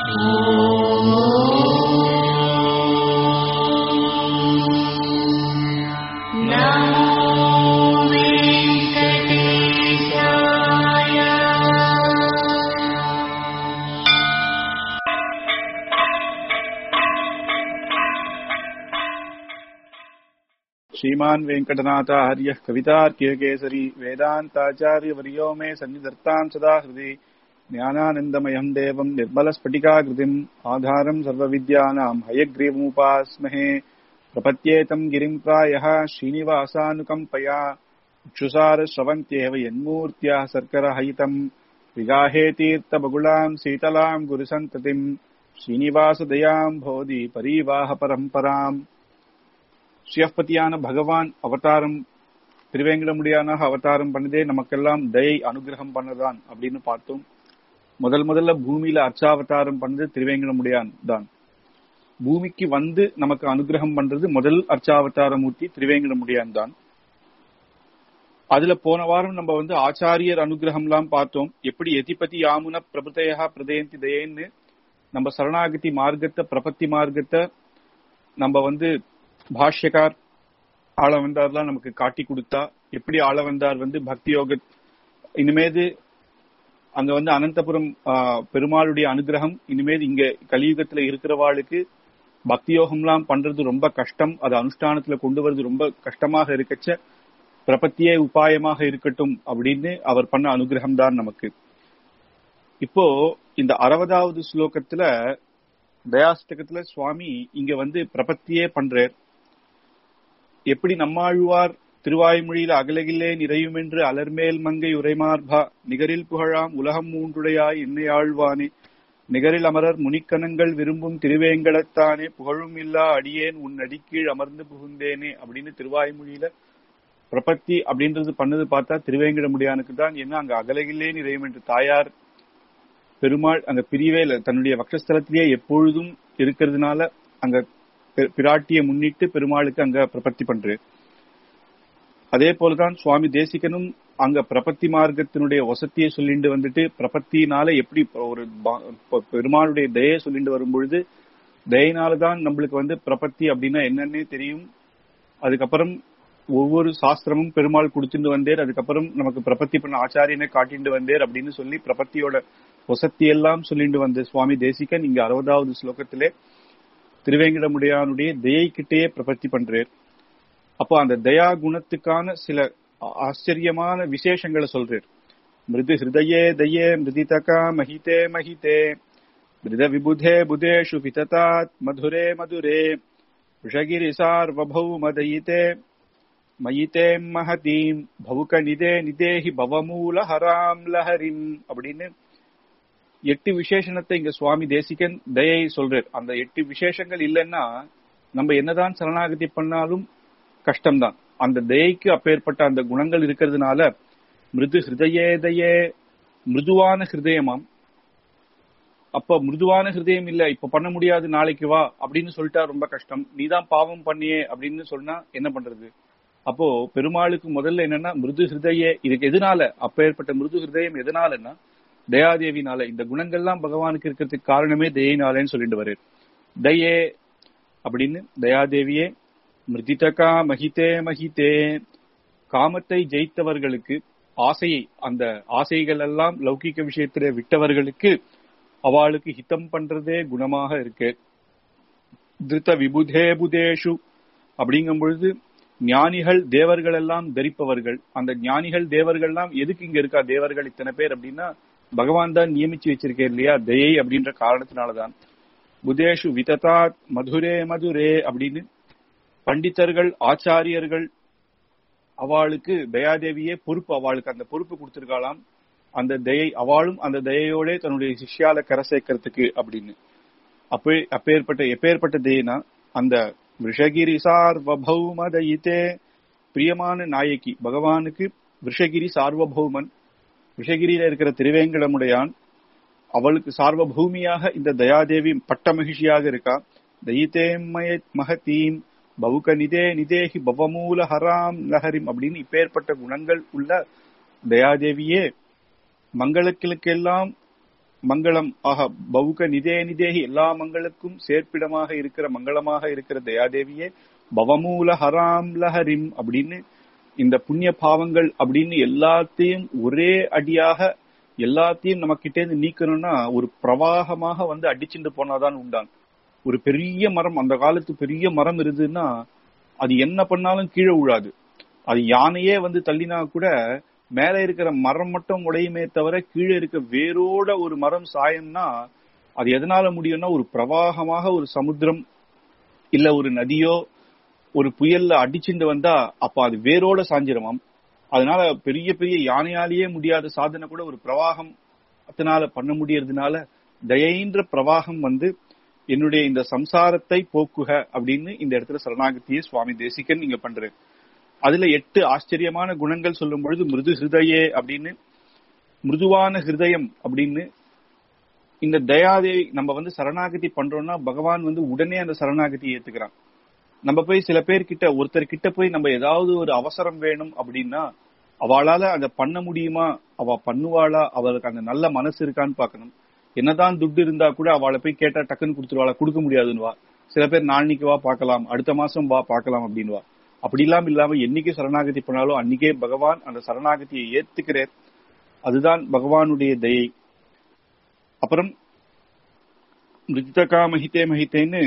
श्रीमान् वेङ्कटनाथार्यः कवितार्क्यकेसरी वेदान्ताचार्यवर्यो मे सन्निधत्ताम् सदा हृदि ज्ञानानन्दमयम् देवम् निर्मलस्फटिकाकृतिम् आधारम् सर्वविद्यानाम् हयग्रीवमुपास्महे प्रपद्येतम् गिरिम् प्रायः श्रीनिवासानुकम्पया उक्षुसारश्रवन्त्येव यन्मूर्त्याः सर्करहयितम् विगाहे तीर्थबगुलाम् शीतलाम् गुरुसन्ततिम् श्रीनिवासदयाम् भोधि परीवाह परम्पराम् ஸ்ரீயப்பதியான பகவான் அவதாரம் திருவேங்கடமுடியான அவதாரம் பண்ணதே நமக்கெல்லாம் தயை அனுகிரகம் பண்ணதான் அப்படின்னு பார்த்தோம் முதல் முதல்ல பூமியில அர்ச்சாவதாரம் பண்ணது திருவேங்கடமுடியான் தான் பூமிக்கு வந்து நமக்கு அனுகிரகம் பண்றது முதல் அர்ச்சாவதார மூர்த்தி திருவேங்கடமுடியான் தான் அதுல போன வாரம் நம்ம வந்து ஆச்சாரியர் அனுகிரகம் எல்லாம் பார்த்தோம் எப்படி எதிபதி யாமுன பிரபுதையா பிரதயந்தி தயேன்னு நம்ம சரணாகதி மார்க்கத்தை பிரபத்தி மார்க்கத்தை நம்ம வந்து பாஷ்யக்கார் ஆள வந்தார்லாம் நமக்கு காட்டி கொடுத்தா எப்படி ஆள வந்தார் வந்து பக்தி யோக இனிமேது அங்க வந்து அனந்தபுரம் பெருமாளுடைய அனுகிரகம் இனிமேது இங்க கலியுகத்துல இருக்கிறவாளுக்கு பக்தி யோகம்லாம் பண்றது ரொம்ப கஷ்டம் அது அனுஷ்டானத்துல கொண்டு வரது ரொம்ப கஷ்டமாக இருக்கச்ச பிரபத்தியே உபாயமாக இருக்கட்டும் அப்படின்னு அவர் பண்ண அனுகிரகம் தான் நமக்கு இப்போ இந்த அறுபதாவது ஸ்லோகத்துல தயாஸ்தகத்துல சுவாமி இங்க வந்து பிரபத்தியே பண்றார் எப்படி நம்மாழ்வார் திருவாய்மொழியில் அகலகில்லே நிறையுமென்று அலர்மேல் மங்கை உரைமார்பா நிகரில் புகழாம் உலகம் மூன்றுடையாய் என்னை ஆழ்வானே நிகரில் அமரர் முனிக்கணங்கள் விரும்பும் திருவேங்கடத்தானே புகழும் இல்லா அடியேன் உன் அடிக்கீழ் அமர்ந்து புகுந்தேனே அப்படின்னு திருவாய்மொழியில பிரபத்தி அப்படின்றது பண்ணது பார்த்தா திருவேங்கட முடியானுக்கு தான் என்ன அங்க அகலகில்லே நிறையும் என்று தாயார் பெருமாள் அங்க பிரிவே தன்னுடைய வக்ஷஸ்தலத்திலேயே எப்பொழுதும் இருக்கிறதுனால அங்க பிராட்டியை முன்னிட்டு பெருமாளுக்கு அங்க பிரபத்தி பண்றாரு அதே போலதான் சுவாமி தேசிகனும் அங்க பிரபத்தி மார்க்கத்தினுடைய வசத்தியை சொல்லிட்டு வந்துட்டு பிரபத்தினால எப்படி ஒரு பெருமாளுடைய தயை சொல்லிட்டு வரும்பொழுது தயினாலதான் நம்மளுக்கு வந்து பிரபத்தி அப்படின்னா என்னன்னே தெரியும் அதுக்கப்புறம் ஒவ்வொரு சாஸ்திரமும் பெருமாள் கொடுத்துட்டு வந்தேர் அதுக்கப்புறம் நமக்கு பிரபத்தி பண்ண ஆச்சாரியனை காட்டிட்டு வந்தேர் அப்படின்னு சொல்லி பிரபத்தியோட வசத்தியெல்லாம் சொல்லிட்டு வந்த சுவாமி தேசிகன் இங்க அறுபதாவது ஸ்லோகத்திலே திருவேங்கடமுடையானுடைய தயை கிட்டேயே பிரபத்தி பண்றார் அப்போ அந்த தயா குணத்துக்கான சில ஆச்சரியமான விசேஷங்களை சொல்றார் மிருது ஹிருதயே தயே மிருதிதகா மஹிதே மஹிதே மிருத விபுதே புதேஷு விததாத் மதுரே மதுரே விஷகிரி சார்வபௌமதயிதே மயிதே மஹதீம் பவுக நிதே நிதேஹி பவமூல ஹராம் லஹரிம் அப்படின்னு எட்டு விசேஷணத்தை இங்க சுவாமி தேசிகன் தயை சொல்றார் அந்த எட்டு விசேஷங்கள் இல்லைன்னா நம்ம என்னதான் சரணாகதி பண்ணாலும் கஷ்டம்தான் அந்த தயைக்கு அப்பேற்பட்ட அந்த குணங்கள் இருக்கிறதுனால மிருது ஹிருதயே தயே மிருதுவான ஹிருதயமாம் அப்ப மிருதுவான ஹிருதயம் இல்ல இப்ப பண்ண முடியாது நாளைக்கு வா அப்படின்னு சொல்லிட்டா ரொம்ப கஷ்டம் நீதான் பாவம் பண்ணியே அப்படின்னு சொன்னா என்ன பண்றது அப்போ பெருமாளுக்கு முதல்ல என்னன்னா மிருது ஹிருதயே இதுக்கு எதனால அப்பேற்பட்ட மிருது ஹிருதயம் எதனாலன்னா தயாதேவினால இந்த குணங்கள்லாம் பகவானுக்கு இருக்கிறதுக்கு காரணமே தயினாலேன்னு சொல்லிட்டு வர்றாரு தயே அப்படின்னு தயாதேவியே மிருதிதகா மகிதே மகிதே காமத்தை ஜெயித்தவர்களுக்கு ஆசையை அந்த ஆசைகள் எல்லாம் லௌகிக விஷயத்திலே விட்டவர்களுக்கு அவளுக்கு ஹிதம் பண்றதே குணமாக இருக்கு திருத்த விபுதே புதேஷு அப்படிங்கும் பொழுது ஞானிகள் தேவர்கள் எல்லாம் தரிப்பவர்கள் அந்த ஞானிகள் தேவர்கள் எல்லாம் எதுக்கு இங்க இருக்கா தேவர்கள் இத்தனை பேர் அப்படின்னா பகவான் தான் நியமிச்சு வச்சிருக்கேன் இல்லையா தயை அப்படின்ற காரணத்தினாலதான் புதேஷு விததாத் மதுரே மதுரே அப்படின்னு பண்டிதர்கள் ஆச்சாரியர்கள் அவளுக்கு தயாதேவியே பொறுப்பு அவளுக்கு அந்த பொறுப்பு கொடுத்திருக்காளாம் அந்த தயை அவளும் அந்த தயையோட தன்னுடைய சிஷ்யால கரை சேர்க்கறதுக்கு அப்படின்னு அப்பே அப்பேற்பட்ட எப்பேற்பட்ட தயனா அந்த விஷகிரி சார்வபௌம தயித்தே பிரியமான நாயகி பகவானுக்கு விஷகிரி சார்வபௌமன் விஷகிரியில இருக்கிற திருவேங்கடமுடையான் அவளுக்கு சார்வபூமியாக இந்த தயாதேவி பட்ட மகிழ்ச்சியாக இருக்கா தயித்தே மகதீம் பவுக நிதே நிதேஹி பவமூல ஹராம் லஹரிம் அப்படின்னு இப்பேற்பட்ட குணங்கள் உள்ள தயாதேவியே மங்களங்களுக்கெல்லாம் மங்களம் ஆக பவுக நிதே நிதேகி எல்லா மங்களுக்கும் சேர்ப்பிடமாக இருக்கிற மங்களமாக இருக்கிற தயாதேவியே பவமூல ஹராம் லஹரிம் அப்படின்னு இந்த புண்ணிய பாவங்கள் அப்படின்னு எல்லாத்தையும் ஒரே அடியாக எல்லாத்தையும் நம்ம கிட்டே இருந்து நீக்கணும்னா ஒரு பிரவாகமாக வந்து அடிச்சுட்டு போனாதான் உண்டான் ஒரு பெரிய மரம் அந்த காலத்து பெரிய மரம் இருந்ததுன்னா அது என்ன பண்ணாலும் கீழே விழாது அது யானையே வந்து தள்ளினா கூட மேல இருக்கிற மரம் மட்டும் உடையுமே தவிர கீழே இருக்க வேரோட ஒரு மரம் சாயம்னா அது எதனால முடியும்னா ஒரு பிரவாகமாக ஒரு சமுத்திரம் இல்ல ஒரு நதியோ ஒரு புயல்ல அடிச்சுட்டு வந்தா அப்ப அது வேரோட சாஞ்சிரமாம் அதனால பெரிய பெரிய யானையாலேயே முடியாத சாதனை கூட ஒரு பிரவாகம் அதனால பண்ண முடியறதுனால தயைன்ற பிரவாகம் வந்து என்னுடைய இந்த சம்சாரத்தை போக்குக அப்படின்னு இந்த இடத்துல சரணாகத்தியை சுவாமி தேசிகன் நீங்க பண்றாரு அதுல எட்டு ஆச்சரியமான குணங்கள் சொல்லும் பொழுது மிருது ஹிருதயே அப்படின்னு மிருதுவான ஹிருதயம் அப்படின்னு இந்த தயாதேவி நம்ம வந்து சரணாகதி பண்றோம்னா பகவான் வந்து உடனே அந்த சரணாகதியை ஏத்துக்கிறான் நம்ம போய் சில பேர் கிட்ட ஒருத்தர் கிட்ட போய் நம்ம ஏதாவது ஒரு அவசரம் வேணும் அப்படின்னா அவளால அதை பண்ண முடியுமா அவ பண்ணுவாளா அவளுக்கு அந்த நல்ல மனசு இருக்கான்னு பாக்கணும் என்னதான் துட்டு இருந்தா கூட அவளை போய் கேட்டா டக்குன்னு கொடுத்துருவாளா கொடுக்க முடியாதுன்னு சில பேர் நாளைக்கு வா பார்க்கலாம் அடுத்த மாசம் வா பார்க்கலாம் அப்படின்வா அப்படி இல்லாம இல்லாம என்னைக்கு சரணாகதி பண்ணாலும் அன்னைக்கே பகவான் அந்த சரணாகதியை ஏத்துக்கிறார் அதுதான் பகவானுடைய தயை அப்புறம் மிருத்தகா மகிதே மகித்தேன்னு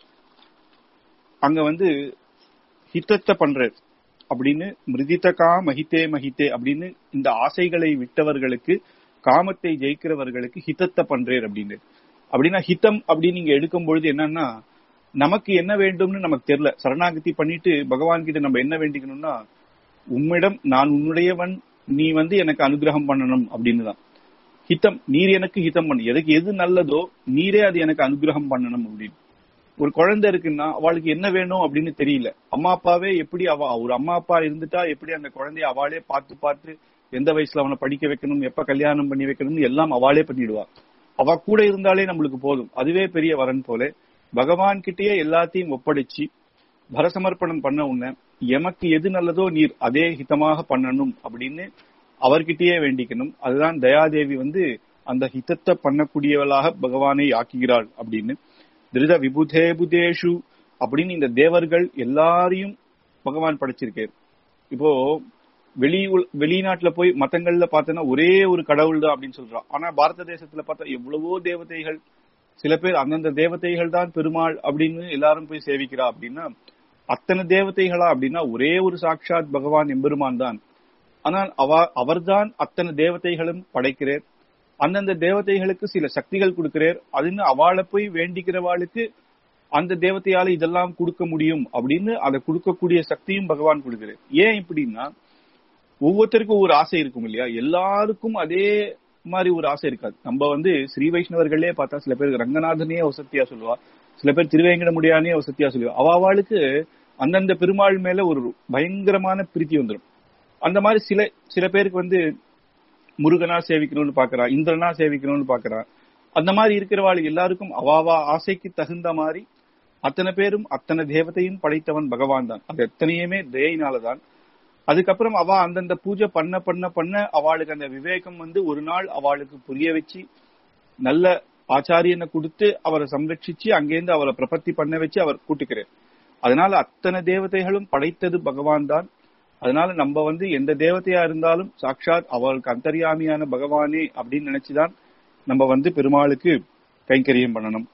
அங்க வந்து ஹித்தத்தை பண்றார் அப்படின்னு மிருதிதகா மகித்தே மகித்தே அப்படின்னு இந்த ஆசைகளை விட்டவர்களுக்கு காமத்தை ஜெயிக்கிறவர்களுக்கு ஹிதத்தை பண்றேர் அப்படின்னு அப்படின்னா ஹிதம் அப்படின்னு நீங்க எடுக்கும் பொழுது என்னன்னா நமக்கு என்ன வேண்டும்னு நமக்கு தெரியல சரணாகதி பண்ணிட்டு பகவான் கிட்ட நம்ம என்ன வேண்டிக்கணும்னா உம்மிடம் நான் உன்னுடையவன் நீ வந்து எனக்கு அனுகிரகம் பண்ணணும் அப்படின்னு தான் ஹிதம் நீர் எனக்கு ஹிதம் பண்ணு எதுக்கு எது நல்லதோ நீரே அது எனக்கு அனுகிரகம் பண்ணணும் அப்படின்னு ஒரு குழந்தை இருக்குன்னா அவளுக்கு என்ன வேணும் அப்படின்னு தெரியல அம்மா அப்பாவே எப்படி அவ ஒரு அம்மா அப்பா இருந்துட்டா எப்படி அந்த குழந்தைய அவளே பார்த்து பார்த்து எந்த வயசுல அவனை படிக்க வைக்கணும் எப்ப கல்யாணம் பண்ணி வைக்கணும்னு எல்லாம் அவளே பண்ணிடுவா அவ கூட இருந்தாலே நம்மளுக்கு போதும் அதுவே பெரிய வரன் போல பகவான் கிட்டயே எல்லாத்தையும் ஒப்படைச்சு பரசமர்ப்பணம் பண்ண உன்ன எமக்கு எது நல்லதோ நீர் அதே ஹிதமாக பண்ணணும் அப்படின்னு அவர்கிட்டயே வேண்டிக்கணும் அதுதான் தயாதேவி வந்து அந்த ஹிதத்தை பண்ணக்கூடியவளாக பகவானை ஆக்குகிறாள் அப்படின்னு திருத விபுதே புதேஷு அப்படின்னு இந்த தேவர்கள் எல்லாரையும் பகவான் படைச்சிருக்காரு இப்போ வெளி வெளிநாட்டுல போய் மத்தங்கள்ல பார்த்தோன்னா ஒரே ஒரு கடவுள் தான் அப்படின்னு சொல்றான் ஆனா பாரத தேசத்துல பார்த்தா எவ்வளவோ தேவதைகள் சில பேர் அந்தந்த தேவதைகள் தான் பெருமாள் அப்படின்னு எல்லாரும் போய் சேவிக்கிறா அப்படின்னா அத்தனை தேவதைகளா அப்படின்னா ஒரே ஒரு சாட்சாத் பகவான் எம்பெருமான் தான் ஆனால் அவ அவர்தான் அத்தனை தேவதைகளும் படைக்கிறார் அந்தந்த தேவதைகளுக்கு சில சக்திகள் கொடுக்கிறார் அதுன்னு அவளை போய் வேண்டிக்கிறவாளுக்கு அந்த தேவதையால இதெல்லாம் கொடுக்க முடியும் அப்படின்னு அதை கொடுக்கக்கூடிய சக்தியும் பகவான் கொடுக்கிறார் ஏன் இப்படின்னா ஒவ்வொருத்தருக்கும் ஒவ்வொரு ஆசை இருக்கும் இல்லையா எல்லாருக்கும் அதே மாதிரி ஒரு ஆசை இருக்காது நம்ம வந்து ஸ்ரீ வைஷ்ணவர்களே பார்த்தா சில பேர் ரங்கநாதனே வசத்தியா சொல்லுவா சில பேர் திருவேங்கட முடியானே வசத்தியா சொல்லுவா அவளுக்கு அந்தந்த பெருமாள் மேல ஒரு பயங்கரமான பிரீத்தி வந்துடும் அந்த மாதிரி சில சில பேருக்கு வந்து முருகனா சேவிக்கணும்னு பாக்குறா இந்திரனா சேவிக்கணும்னு பாக்குறா அந்த மாதிரி இருக்கிறவாள் எல்லாருக்கும் அவாவா ஆசைக்கு தகுந்த மாதிரி அத்தனை பேரும் அத்தனை தேவதையும் படைத்தவன் பகவான் தான் அது எத்தனையுமே தயினாலதான் அதுக்கப்புறம் அவ அந்தந்த பூஜை பண்ண பண்ண பண்ண அவளுக்கு அந்த விவேகம் வந்து ஒரு நாள் அவளுக்கு புரிய வச்சு நல்ல ஆச்சாரியனை கொடுத்து அவரை சம்ரட்சிச்சு அங்கேருந்து அவரை பிரபத்தி பண்ண வச்சு அவர் கூட்டுக்கிறார் அதனால அத்தனை தேவதைகளும் படைத்தது பகவான் தான் அதனால நம்ம வந்து எந்த தேவதையா இருந்தாலும் சாட்சாத் அவளுக்கு அந்தரியாமியான பகவானே அப்படின்னு நினைச்சுதான் நம்ம வந்து பெருமாளுக்கு கைங்கரியம் பண்ணணும்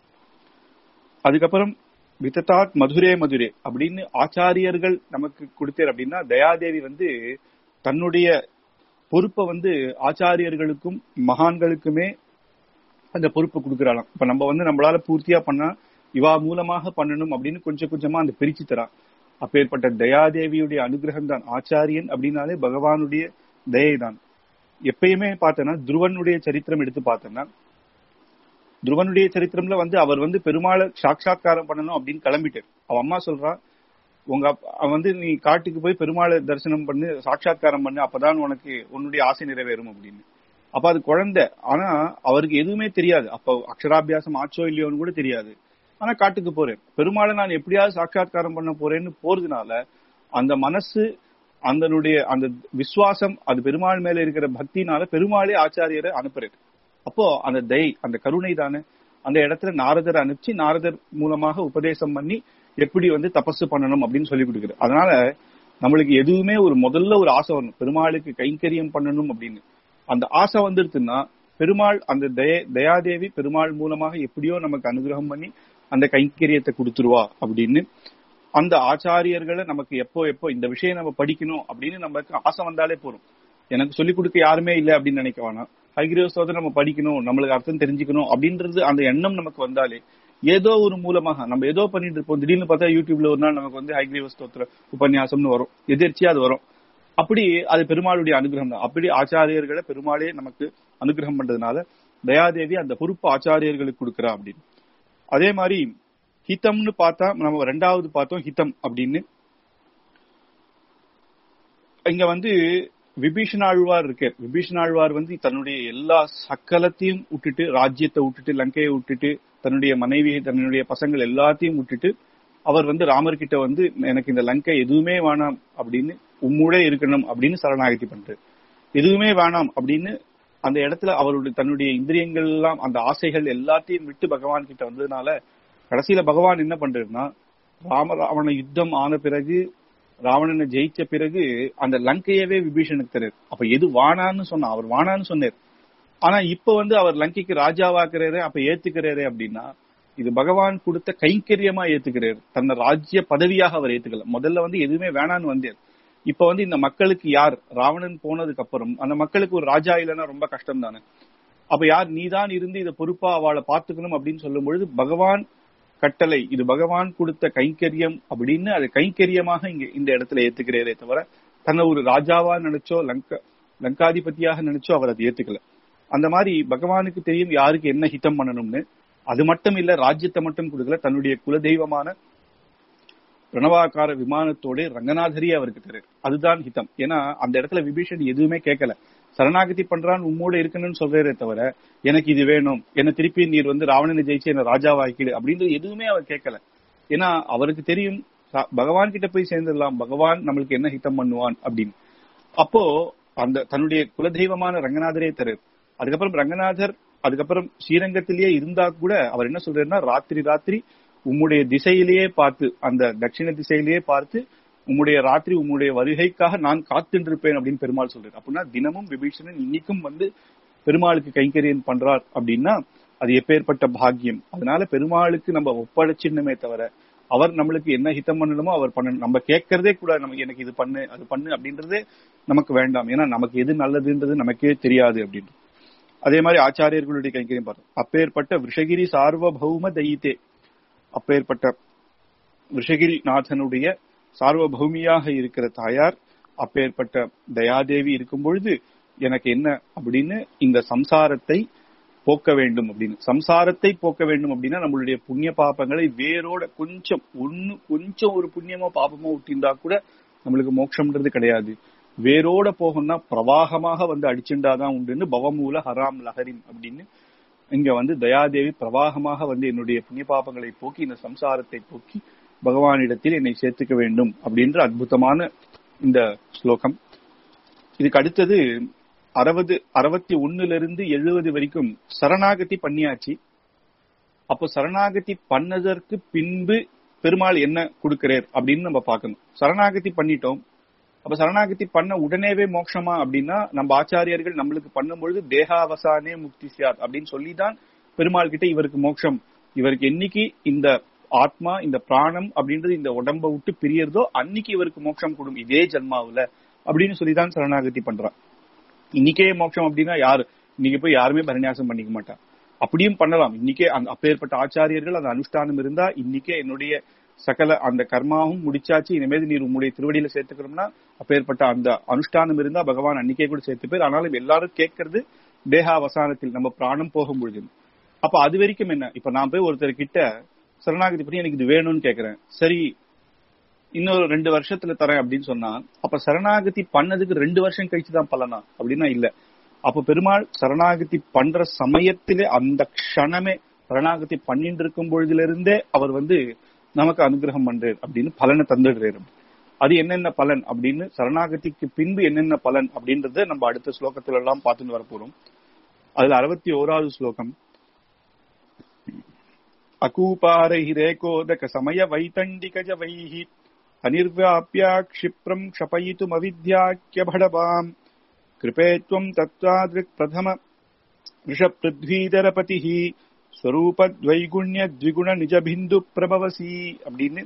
அதுக்கப்புறம் வித்ததாத் மதுரே மதுரே அப்படின்னு ஆச்சாரியர்கள் நமக்கு கொடுத்தார் அப்படின்னா தயாதேவி வந்து தன்னுடைய பொறுப்பை வந்து ஆச்சாரியர்களுக்கும் மகான்களுக்குமே அந்த பொறுப்பை கொடுக்கறாளாம் இப்ப நம்ம வந்து நம்மளால பூர்த்தியா பண்ணா இவா மூலமாக பண்ணணும் அப்படின்னு கொஞ்சம் கொஞ்சமா அந்த பிரிச்சு தரான் அப்பேற்பட்ட தயாதேவியுடைய அனுகிரகம் தான் ஆச்சாரியன் அப்படின்னாலே பகவானுடைய தயை தான் எப்பயுமே பார்த்தோன்னா துருவனுடைய சரித்திரம் எடுத்து பார்த்தோம்னா துருவனுடைய சரித்திரம்ல வந்து அவர் வந்து பெருமாளை சாட்சா்காரம் பண்ணணும் அப்படின்னு கிளம்பிட்டார் அவ அம்மா சொல்றா உங்க அவன் வந்து நீ காட்டுக்கு போய் பெருமாளை தரிசனம் பண்ணு சாட்சா்காரம் பண்ணு அப்பதான் உனக்கு உன்னுடைய ஆசை நிறைவேறும் அப்படின்னு அப்ப அது குழந்தை ஆனா அவருக்கு எதுவுமே தெரியாது அப்ப அக்ஷராபியாசம் ஆச்சோ இல்லையோன்னு கூட தெரியாது ஆனா காட்டுக்கு போறேன் பெருமாளை நான் எப்படியாவது சாட்சா்காரம் பண்ண போறேன்னு போறதுனால அந்த மனசு அதனுடைய அந்த விசுவாசம் அது பெருமாள் மேல இருக்கிற பக்தினால பெருமாளே ஆச்சாரியரை அனுப்புறாரு அப்போ அந்த தயை அந்த கருணை தானே அந்த இடத்துல நாரதர் அனுப்பிச்சு நாரதர் மூலமாக உபதேசம் பண்ணி எப்படி வந்து தபசு பண்ணணும் அப்படின்னு சொல்லி கொடுக்குறது அதனால நம்மளுக்கு எதுவுமே ஒரு முதல்ல ஒரு ஆசை வரணும் பெருமாளுக்கு கைங்கரியம் பண்ணணும் அப்படின்னு அந்த ஆசை வந்துருச்சுன்னா பெருமாள் அந்த தய தயாதேவி பெருமாள் மூலமாக எப்படியோ நமக்கு அனுகிரகம் பண்ணி அந்த கைங்கரியத்தை கொடுத்துருவா அப்படின்னு அந்த ஆச்சாரியர்களை நமக்கு எப்போ எப்போ இந்த விஷயம் நம்ம படிக்கணும் அப்படின்னு நமக்கு ஆசை வந்தாலே போறோம் எனக்கு சொல்லிக் கொடுக்க யாருமே இல்லை அப்படின்னு நினைக்க வேணாம் ஹைகிரீவ ஸ்தோத்திரம் நம்ம படிக்கணும் நம்மளுக்கு அர்த்தம் தெரிஞ்சுக்கணும் அப்படின்றது அந்த எண்ணம் நமக்கு வந்தாலே ஏதோ ஒரு மூலமாக நம்ம ஏதோ பண்ணிட்டு இருப்போம் திடீர்னு பார்த்தா யூடியூப்ல ஒரு நாள் நமக்கு வந்து ஹைகிரீவ ஸ்தோத்திர உபன்யாசம்னு வரும் எதிர்ச்சியா அது வரும் அப்படி அது பெருமாளுடைய அனுகிரகம் தான் அப்படி ஆச்சாரியர்களை பெருமாளே நமக்கு அனுகிரகம் பண்றதுனால தயாதேவி அந்த பொறுப்பு ஆச்சாரியர்களுக்கு கொடுக்குறா அப்படின்னு அதே மாதிரி ஹிதம்னு பார்த்தா நம்ம ரெண்டாவது பார்த்தோம் ஹிதம் அப்படின்னு இங்க வந்து விபீஷணாழ்வார் இருக்கு விபீஷணாழ்வார் வந்து தன்னுடைய எல்லா சக்கலத்தையும் விட்டுட்டு ராஜ்யத்தை விட்டுட்டு லங்கையை விட்டுட்டு தன்னுடைய மனைவி தன்னுடைய பசங்கள் எல்லாத்தையும் விட்டுட்டு அவர் வந்து ராமர் கிட்ட வந்து எனக்கு இந்த லங்கை எதுவுமே வேணாம் அப்படின்னு உம்முடே இருக்கணும் அப்படின்னு சரணாகதி பண்றாரு எதுவுமே வேணாம் அப்படின்னு அந்த இடத்துல அவருடைய தன்னுடைய இந்திரியங்கள் எல்லாம் அந்த ஆசைகள் எல்லாத்தையும் விட்டு பகவான் கிட்ட வந்ததுனால கடைசியில பகவான் என்ன பண்றாருன்னா ராம ராவண யுத்தம் ஆன பிறகு ராவணனை ஜெயிச்ச பிறகு அந்த லங்கையவே விபீஷனுக்கு தராரு அப்ப எது வானான்னு சொன்னா அவர் வானான்னு சொன்னார் ஆனா இப்ப வந்து அவர் லங்கைக்கு ராஜாவாக்குறாரு அப்ப ஏத்துக்கிறாரு அப்படின்னா இது பகவான் கொடுத்த கைங்கரியமா ஏத்துக்கிறாரு தன்னை ராஜ்ய பதவியாக அவர் ஏத்துக்கல முதல்ல வந்து எதுவுமே வேணான்னு வந்தார் இப்ப வந்து இந்த மக்களுக்கு யார் ராவணன் போனதுக்கு அப்புறம் அந்த மக்களுக்கு ஒரு ராஜா இல்லைன்னா ரொம்ப கஷ்டம் தானே அப்ப யார் நீதான் இருந்து இதை பொறுப்பா அவளை பாத்துக்கணும் அப்படின்னு சொல்லும் பொழுது பகவான் கட்டளை இது பகவான் கொடுத்த கைங்கரியம் அப்படின்னு அது கைங்கரியமாக இங்க இந்த இடத்துல ஏத்துக்கிறேரே தவிர தன்னை ஒரு ராஜாவா நினைச்சோ லங்கா லங்காதிபதியாக நினைச்சோ அவர் அதை ஏத்துக்கல அந்த மாதிரி பகவானுக்கு தெரியும் யாருக்கு என்ன ஹிதம் பண்ணணும்னு அது மட்டும் இல்ல ராஜ்யத்தை மட்டும் கொடுக்கல தன்னுடைய குலதெய்வமான பிரணவாக்கார விமானத்தோட ரங்கநாதரியே அவருக்கு தரு அதுதான் ஹிதம் ஏன்னா அந்த இடத்துல விபீஷன் எதுவுமே கேட்கல சரணாகதி பண்றான் உம்மோட இருக்கணும்னு சொல்றதே தவிர எனக்கு இது வேணும் என்ன திருப்பி நீர் வந்து ராவணனை ஜெயிச்சு என்ன ராஜாவாக்கிடு அப்படின்றது எதுவுமே அவர் கேட்கல ஏன்னா அவருக்கு தெரியும் பகவான் கிட்ட போய் சேர்ந்துடலாம் பகவான் நம்மளுக்கு என்ன ஹிதம் பண்ணுவான் அப்படின்னு அப்போ அந்த தன்னுடைய குலதெய்வமான ரங்கநாதரே தரு அதுக்கப்புறம் ரங்கநாதர் அதுக்கப்புறம் ஸ்ரீரங்கத்திலேயே இருந்தா கூட அவர் என்ன சொல்றாருன்னா ராத்திரி ராத்திரி உம்முடைய திசையிலேயே பார்த்து அந்த தட்சிண திசையிலேயே பார்த்து உம்முடைய ராத்திரி உம்முடைய வருகைக்காக நான் காத்துருப்பேன் அப்படின்னு பெருமாள் சொல்றாரு அப்படின்னா தினமும் விபீஷணன் இன்னைக்கும் வந்து பெருமாளுக்கு கைங்கரியன் பண்றார் அப்படின்னா அது எப்பேற்பட்ட பாக்கியம் அதனால பெருமாளுக்கு நம்ம ஒப்படைச்சிடணுமே தவிர அவர் நம்மளுக்கு என்ன ஹிதம் பண்ணணுமோ அவர் பண்ணணும் நம்ம கேட்கறதே கூட நமக்கு எனக்கு இது பண்ணு அது பண்ணு அப்படின்றதே நமக்கு வேண்டாம் ஏன்னா நமக்கு எது நல்லதுன்றது நமக்கே தெரியாது அப்படின்னு அதே மாதிரி ஆச்சாரியர்களுடைய கைங்கரியம் பார்த்தோம் அப்பேற்பட்ட விஷகிரி சார்வபௌம தெய்தே அப்பேற்பட்ட விஷகிரி நாதனுடைய சார்வபௌமியாக இருக்கிற தாயார் அப்பேற்பட்ட தயாதேவி இருக்கும் பொழுது எனக்கு என்ன அப்படின்னு இந்த சம்சாரத்தை போக்க வேண்டும் அப்படின்னு சம்சாரத்தை போக்க வேண்டும் அப்படின்னா நம்மளுடைய புண்ணிய பாப்பங்களை வேரோட கொஞ்சம் ஒன்னு கொஞ்சம் ஒரு புண்ணியமோ பாப்பமோ விட்டிருந்தா கூட நம்மளுக்கு மோட்சம்ன்றது கிடையாது வேரோட போகணும்னா பிரவாகமாக வந்து அடிச்சுண்டாதான் உண்டுன்னு பவமூல ஹராம் லஹரிம் அப்படின்னு இங்க வந்து தயாதேவி பிரவாகமாக வந்து என்னுடைய புண்ணிய பாப்பங்களை போக்கி இந்த சம்சாரத்தை போக்கி பகவானிடத்தில் என்னை சேர்த்துக்க வேண்டும் அப்படின்ற அற்புதமான இந்த ஸ்லோகம் இதுக்கு அடுத்தது அறுபது அறுபத்தி ஒண்ணுல இருந்து எழுபது வரைக்கும் சரணாகதி பண்ணியாச்சு அப்போ சரணாகதி பண்ணதற்கு பின்பு பெருமாள் என்ன கொடுக்கிறார் அப்படின்னு நம்ம பார்க்கணும் சரணாகதி பண்ணிட்டோம் அப்ப சரணாகதி பண்ண உடனேவே மோட்சமா அப்படின்னா நம்ம ஆச்சாரியர்கள் நம்மளுக்கு பண்ணும்பொழுது தேகாவசானே முக்தி சியாத் அப்படின்னு சொல்லிதான் பெருமாள் கிட்ட இவருக்கு மோட்சம் இவருக்கு என்னைக்கு இந்த ஆத்மா இந்த பிராணம் அப்படின்றது இந்த உடம்ப விட்டு பிரியறதோ அன்னைக்கு இவருக்கு மோட்சம் கொடும் இதே ஜென்மாவுல அப்படின்னு சொல்லிதான் சரணாகதி பண்றான் இன்னைக்கே மோட்சம் அப்படின்னா யாரு இன்னைக்கு போய் யாருமே பரிநியாசம் பண்ணிக்க மாட்டா அப்படியும் பண்ணலாம் இன்னைக்கே அந்த அப்பேற்பட்ட ஆச்சாரியர்கள் அந்த அனுஷ்டானம் இருந்தா இன்னைக்கே என்னுடைய சகல அந்த கர்மாவும் முடிச்சாச்சு இனிமேல் நீர் உங்களுடைய திருவடியில சேர்த்துக்கணும்னா அப்பேற்பட்ட அந்த அனுஷ்டானம் இருந்தா பகவான் அன்னைக்கே கூட சேர்த்து பேர் ஆனாலும் எல்லாரும் கேட்கறது தேகாவசானத்தில் நம்ம பிராணம் போகும் பொழுது அப்ப அது வரைக்கும் என்ன இப்ப நான் போய் ஒருத்தர் கிட்ட சரணாகதி பத்தி எனக்கு இது வேணும்னு கேக்குறேன் சரி இன்னொரு ரெண்டு வருஷத்துல தரேன் அப்படின்னு சொன்னா அப்ப சரணாகதி பண்ணதுக்கு ரெண்டு வருஷம் கழிச்சு தான் பலனா அப்படின்னா இல்ல அப்ப பெருமாள் சரணாகதி பண்ற சமயத்திலே அந்த க்ஷணமே சரணாகதி பண்ணிட்டு இருக்கும் பொழுதுல இருந்தே அவர் வந்து நமக்கு அனுகிரகம் பண்றாரு அப்படின்னு பலனை தந்துடுறாரு அது என்னென்ன பலன் அப்படின்னு சரணாகதிக்கு பின்பு என்னென்ன பலன் அப்படின்றத நம்ம அடுத்த ஸ்லோகத்துல எல்லாம் பார்த்துட்டு வர போறோம் அதுல அறுபத்தி ஓராவது ஸ்லோகம் அகூபாரஹிரேகோதக சமய வைத்தண்டிகஜவைஹி அனிர்வாப்யா க்ஷிப்ரம் க்ஷபயித்துமவித்யாக்கியபடபாம் கிருபே त्वम् தத்வாதிருக் பிரதம ரிஷபிருத்வீதரபதிः ஸ்வரூபத்வைகுண்ய த்விகுண நிஜபிந்து பிரபவசி அப்படின்னு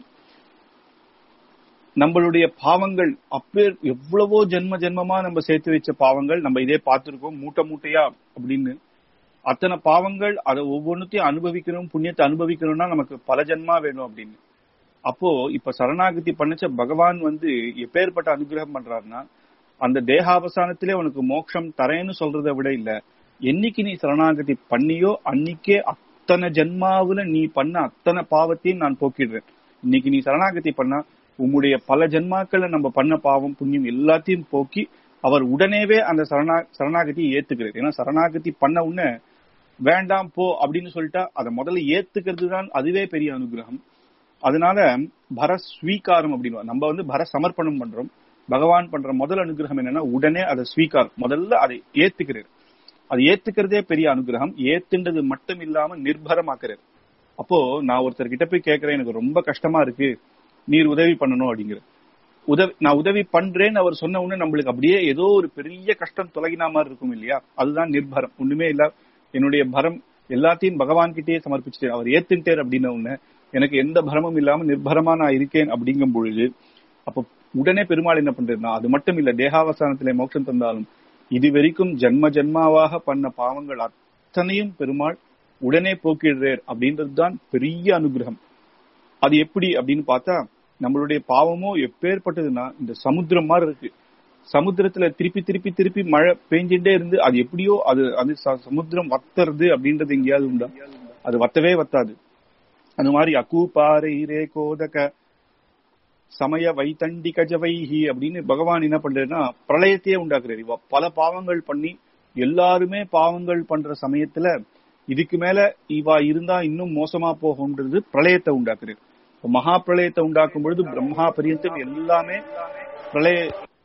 நம்மளுடைய பாவங்கள் அப்பேர் எவ்வளவோ ஜென்ம ஜென்மமா நம்ம சேர்த்து வச்ச பாவங்கள் நம்ம இதே பார்த்திருக்கோம் மூட்டை மூட்டையா அப்படின்னு அத்தனை பாவங்கள் அதை ஒவ்வொன்றுத்தையும் அனுபவிக்கணும் புண்ணியத்தை அனுபவிக்கணும்னா நமக்கு பல ஜென்மா வேணும் அப்படின்னு அப்போ இப்ப சரணாகதி பண்ணச்ச பகவான் வந்து எப்பேற்பட்ட அனுகிரகம் பண்றாருன்னா அந்த தேகாவசானத்திலே உனக்கு மோட்சம் தரேன்னு சொல்றதை விட இல்ல என்னைக்கு நீ சரணாகதி பண்ணியோ அன்னைக்கே அத்தனை ஜென்மாவுல நீ பண்ண அத்தனை பாவத்தையும் நான் போக்கிடுறேன் இன்னைக்கு நீ சரணாகதி பண்ணா உம்முடைய பல ஜென்மாக்கள்ல நம்ம பண்ண பாவம் புண்ணியம் எல்லாத்தையும் போக்கி அவர் உடனேவே அந்த சரணா சரணாகதியை ஏத்துக்கிறார் ஏன்னா சரணாகதி பண்ண உடனே வேண்டாம் போ அப்படின்னு சொல்லிட்டா அதை முதல்ல ஏத்துக்கிறது தான் அதுவே பெரிய அனுகிரகம் அதனால பர ஸ்வீகாரம் அப்படின்னு நம்ம வந்து பர சமர்ப்பணம் பண்றோம் பகவான் பண்ற முதல் அனுகிரகம் என்னன்னா உடனே அதை ஸ்வீகாரம் முதல்ல அதை ஏத்துக்கிறார் அது ஏத்துக்கிறதே பெரிய அனுகிரகம் ஏத்துன்றது மட்டும் இல்லாம நிர்பரமாக்குறாரு அப்போ நான் ஒருத்தர் கிட்ட போய் கேட்கிறேன் எனக்கு ரொம்ப கஷ்டமா இருக்கு நீர் உதவி பண்ணணும் அப்படிங்கிற உதவி நான் உதவி பண்றேன்னு அவர் சொன்ன உடனே நம்மளுக்கு அப்படியே ஏதோ ஒரு பெரிய கஷ்டம் தொலைகினா மாதிரி இருக்கும் இல்லையா அதுதான் நிர்பரம் ஒண்ணுமே இல்ல என்னுடைய பரம் எல்லாத்தையும் பகவான் கிட்டேயே சமர்ப்பிச்சுட்டேன் அவர் ஏத்துட்டேர் அப்படின்ன உடனே எனக்கு எந்த பரமும் இல்லாம நிர்பரமா நான் இருக்கேன் அப்படிங்கும் பொழுது அப்ப உடனே பெருமாள் என்ன பண்றதுன்னா அது மட்டும் இல்ல தேகாவசானத்திலே மோட்சம் தந்தாலும் இது வரைக்கும் ஜென்ம ஜென்மாவாக பண்ண பாவங்கள் அத்தனையும் பெருமாள் உடனே போக்கிடுறார் அப்படின்றதுதான் பெரிய அனுகிரகம் அது எப்படி அப்படின்னு பார்த்தா நம்மளுடைய பாவமோ எப்பேற்பட்டதுன்னா இந்த சமுத்திரம் மாதிரி இருக்கு சமுத்திரத்துல திருப்பி திருப்பி திருப்பி மழை பெஞ்சுட்டே இருந்து அது எப்படியோ அது அது சமுத்திரம் வத்துறது அப்படின்றது எங்கேயாவது உண்டா அது வத்தவே வத்தாது அந்த மாதிரி அக்கூபாரை ரே கோதக சமய வைத்தண்டி கஜவைஹி அப்படின்னு பகவான் என்ன பண்றாருன்னா பிரளயத்தையே உண்டாக்குறாரு இவ பல பாவங்கள் பண்ணி எல்லாருமே பாவங்கள் பண்ற சமயத்துல இதுக்கு மேல இவா இருந்தா இன்னும் மோசமா போகும்ன்றது பிரளயத்தை உண்டாக்குறாரு மகா பிரளயத்தை உண்டாக்கும் பொழுது பிரம்மா பரியந்தம் எல்லாமே பிரளய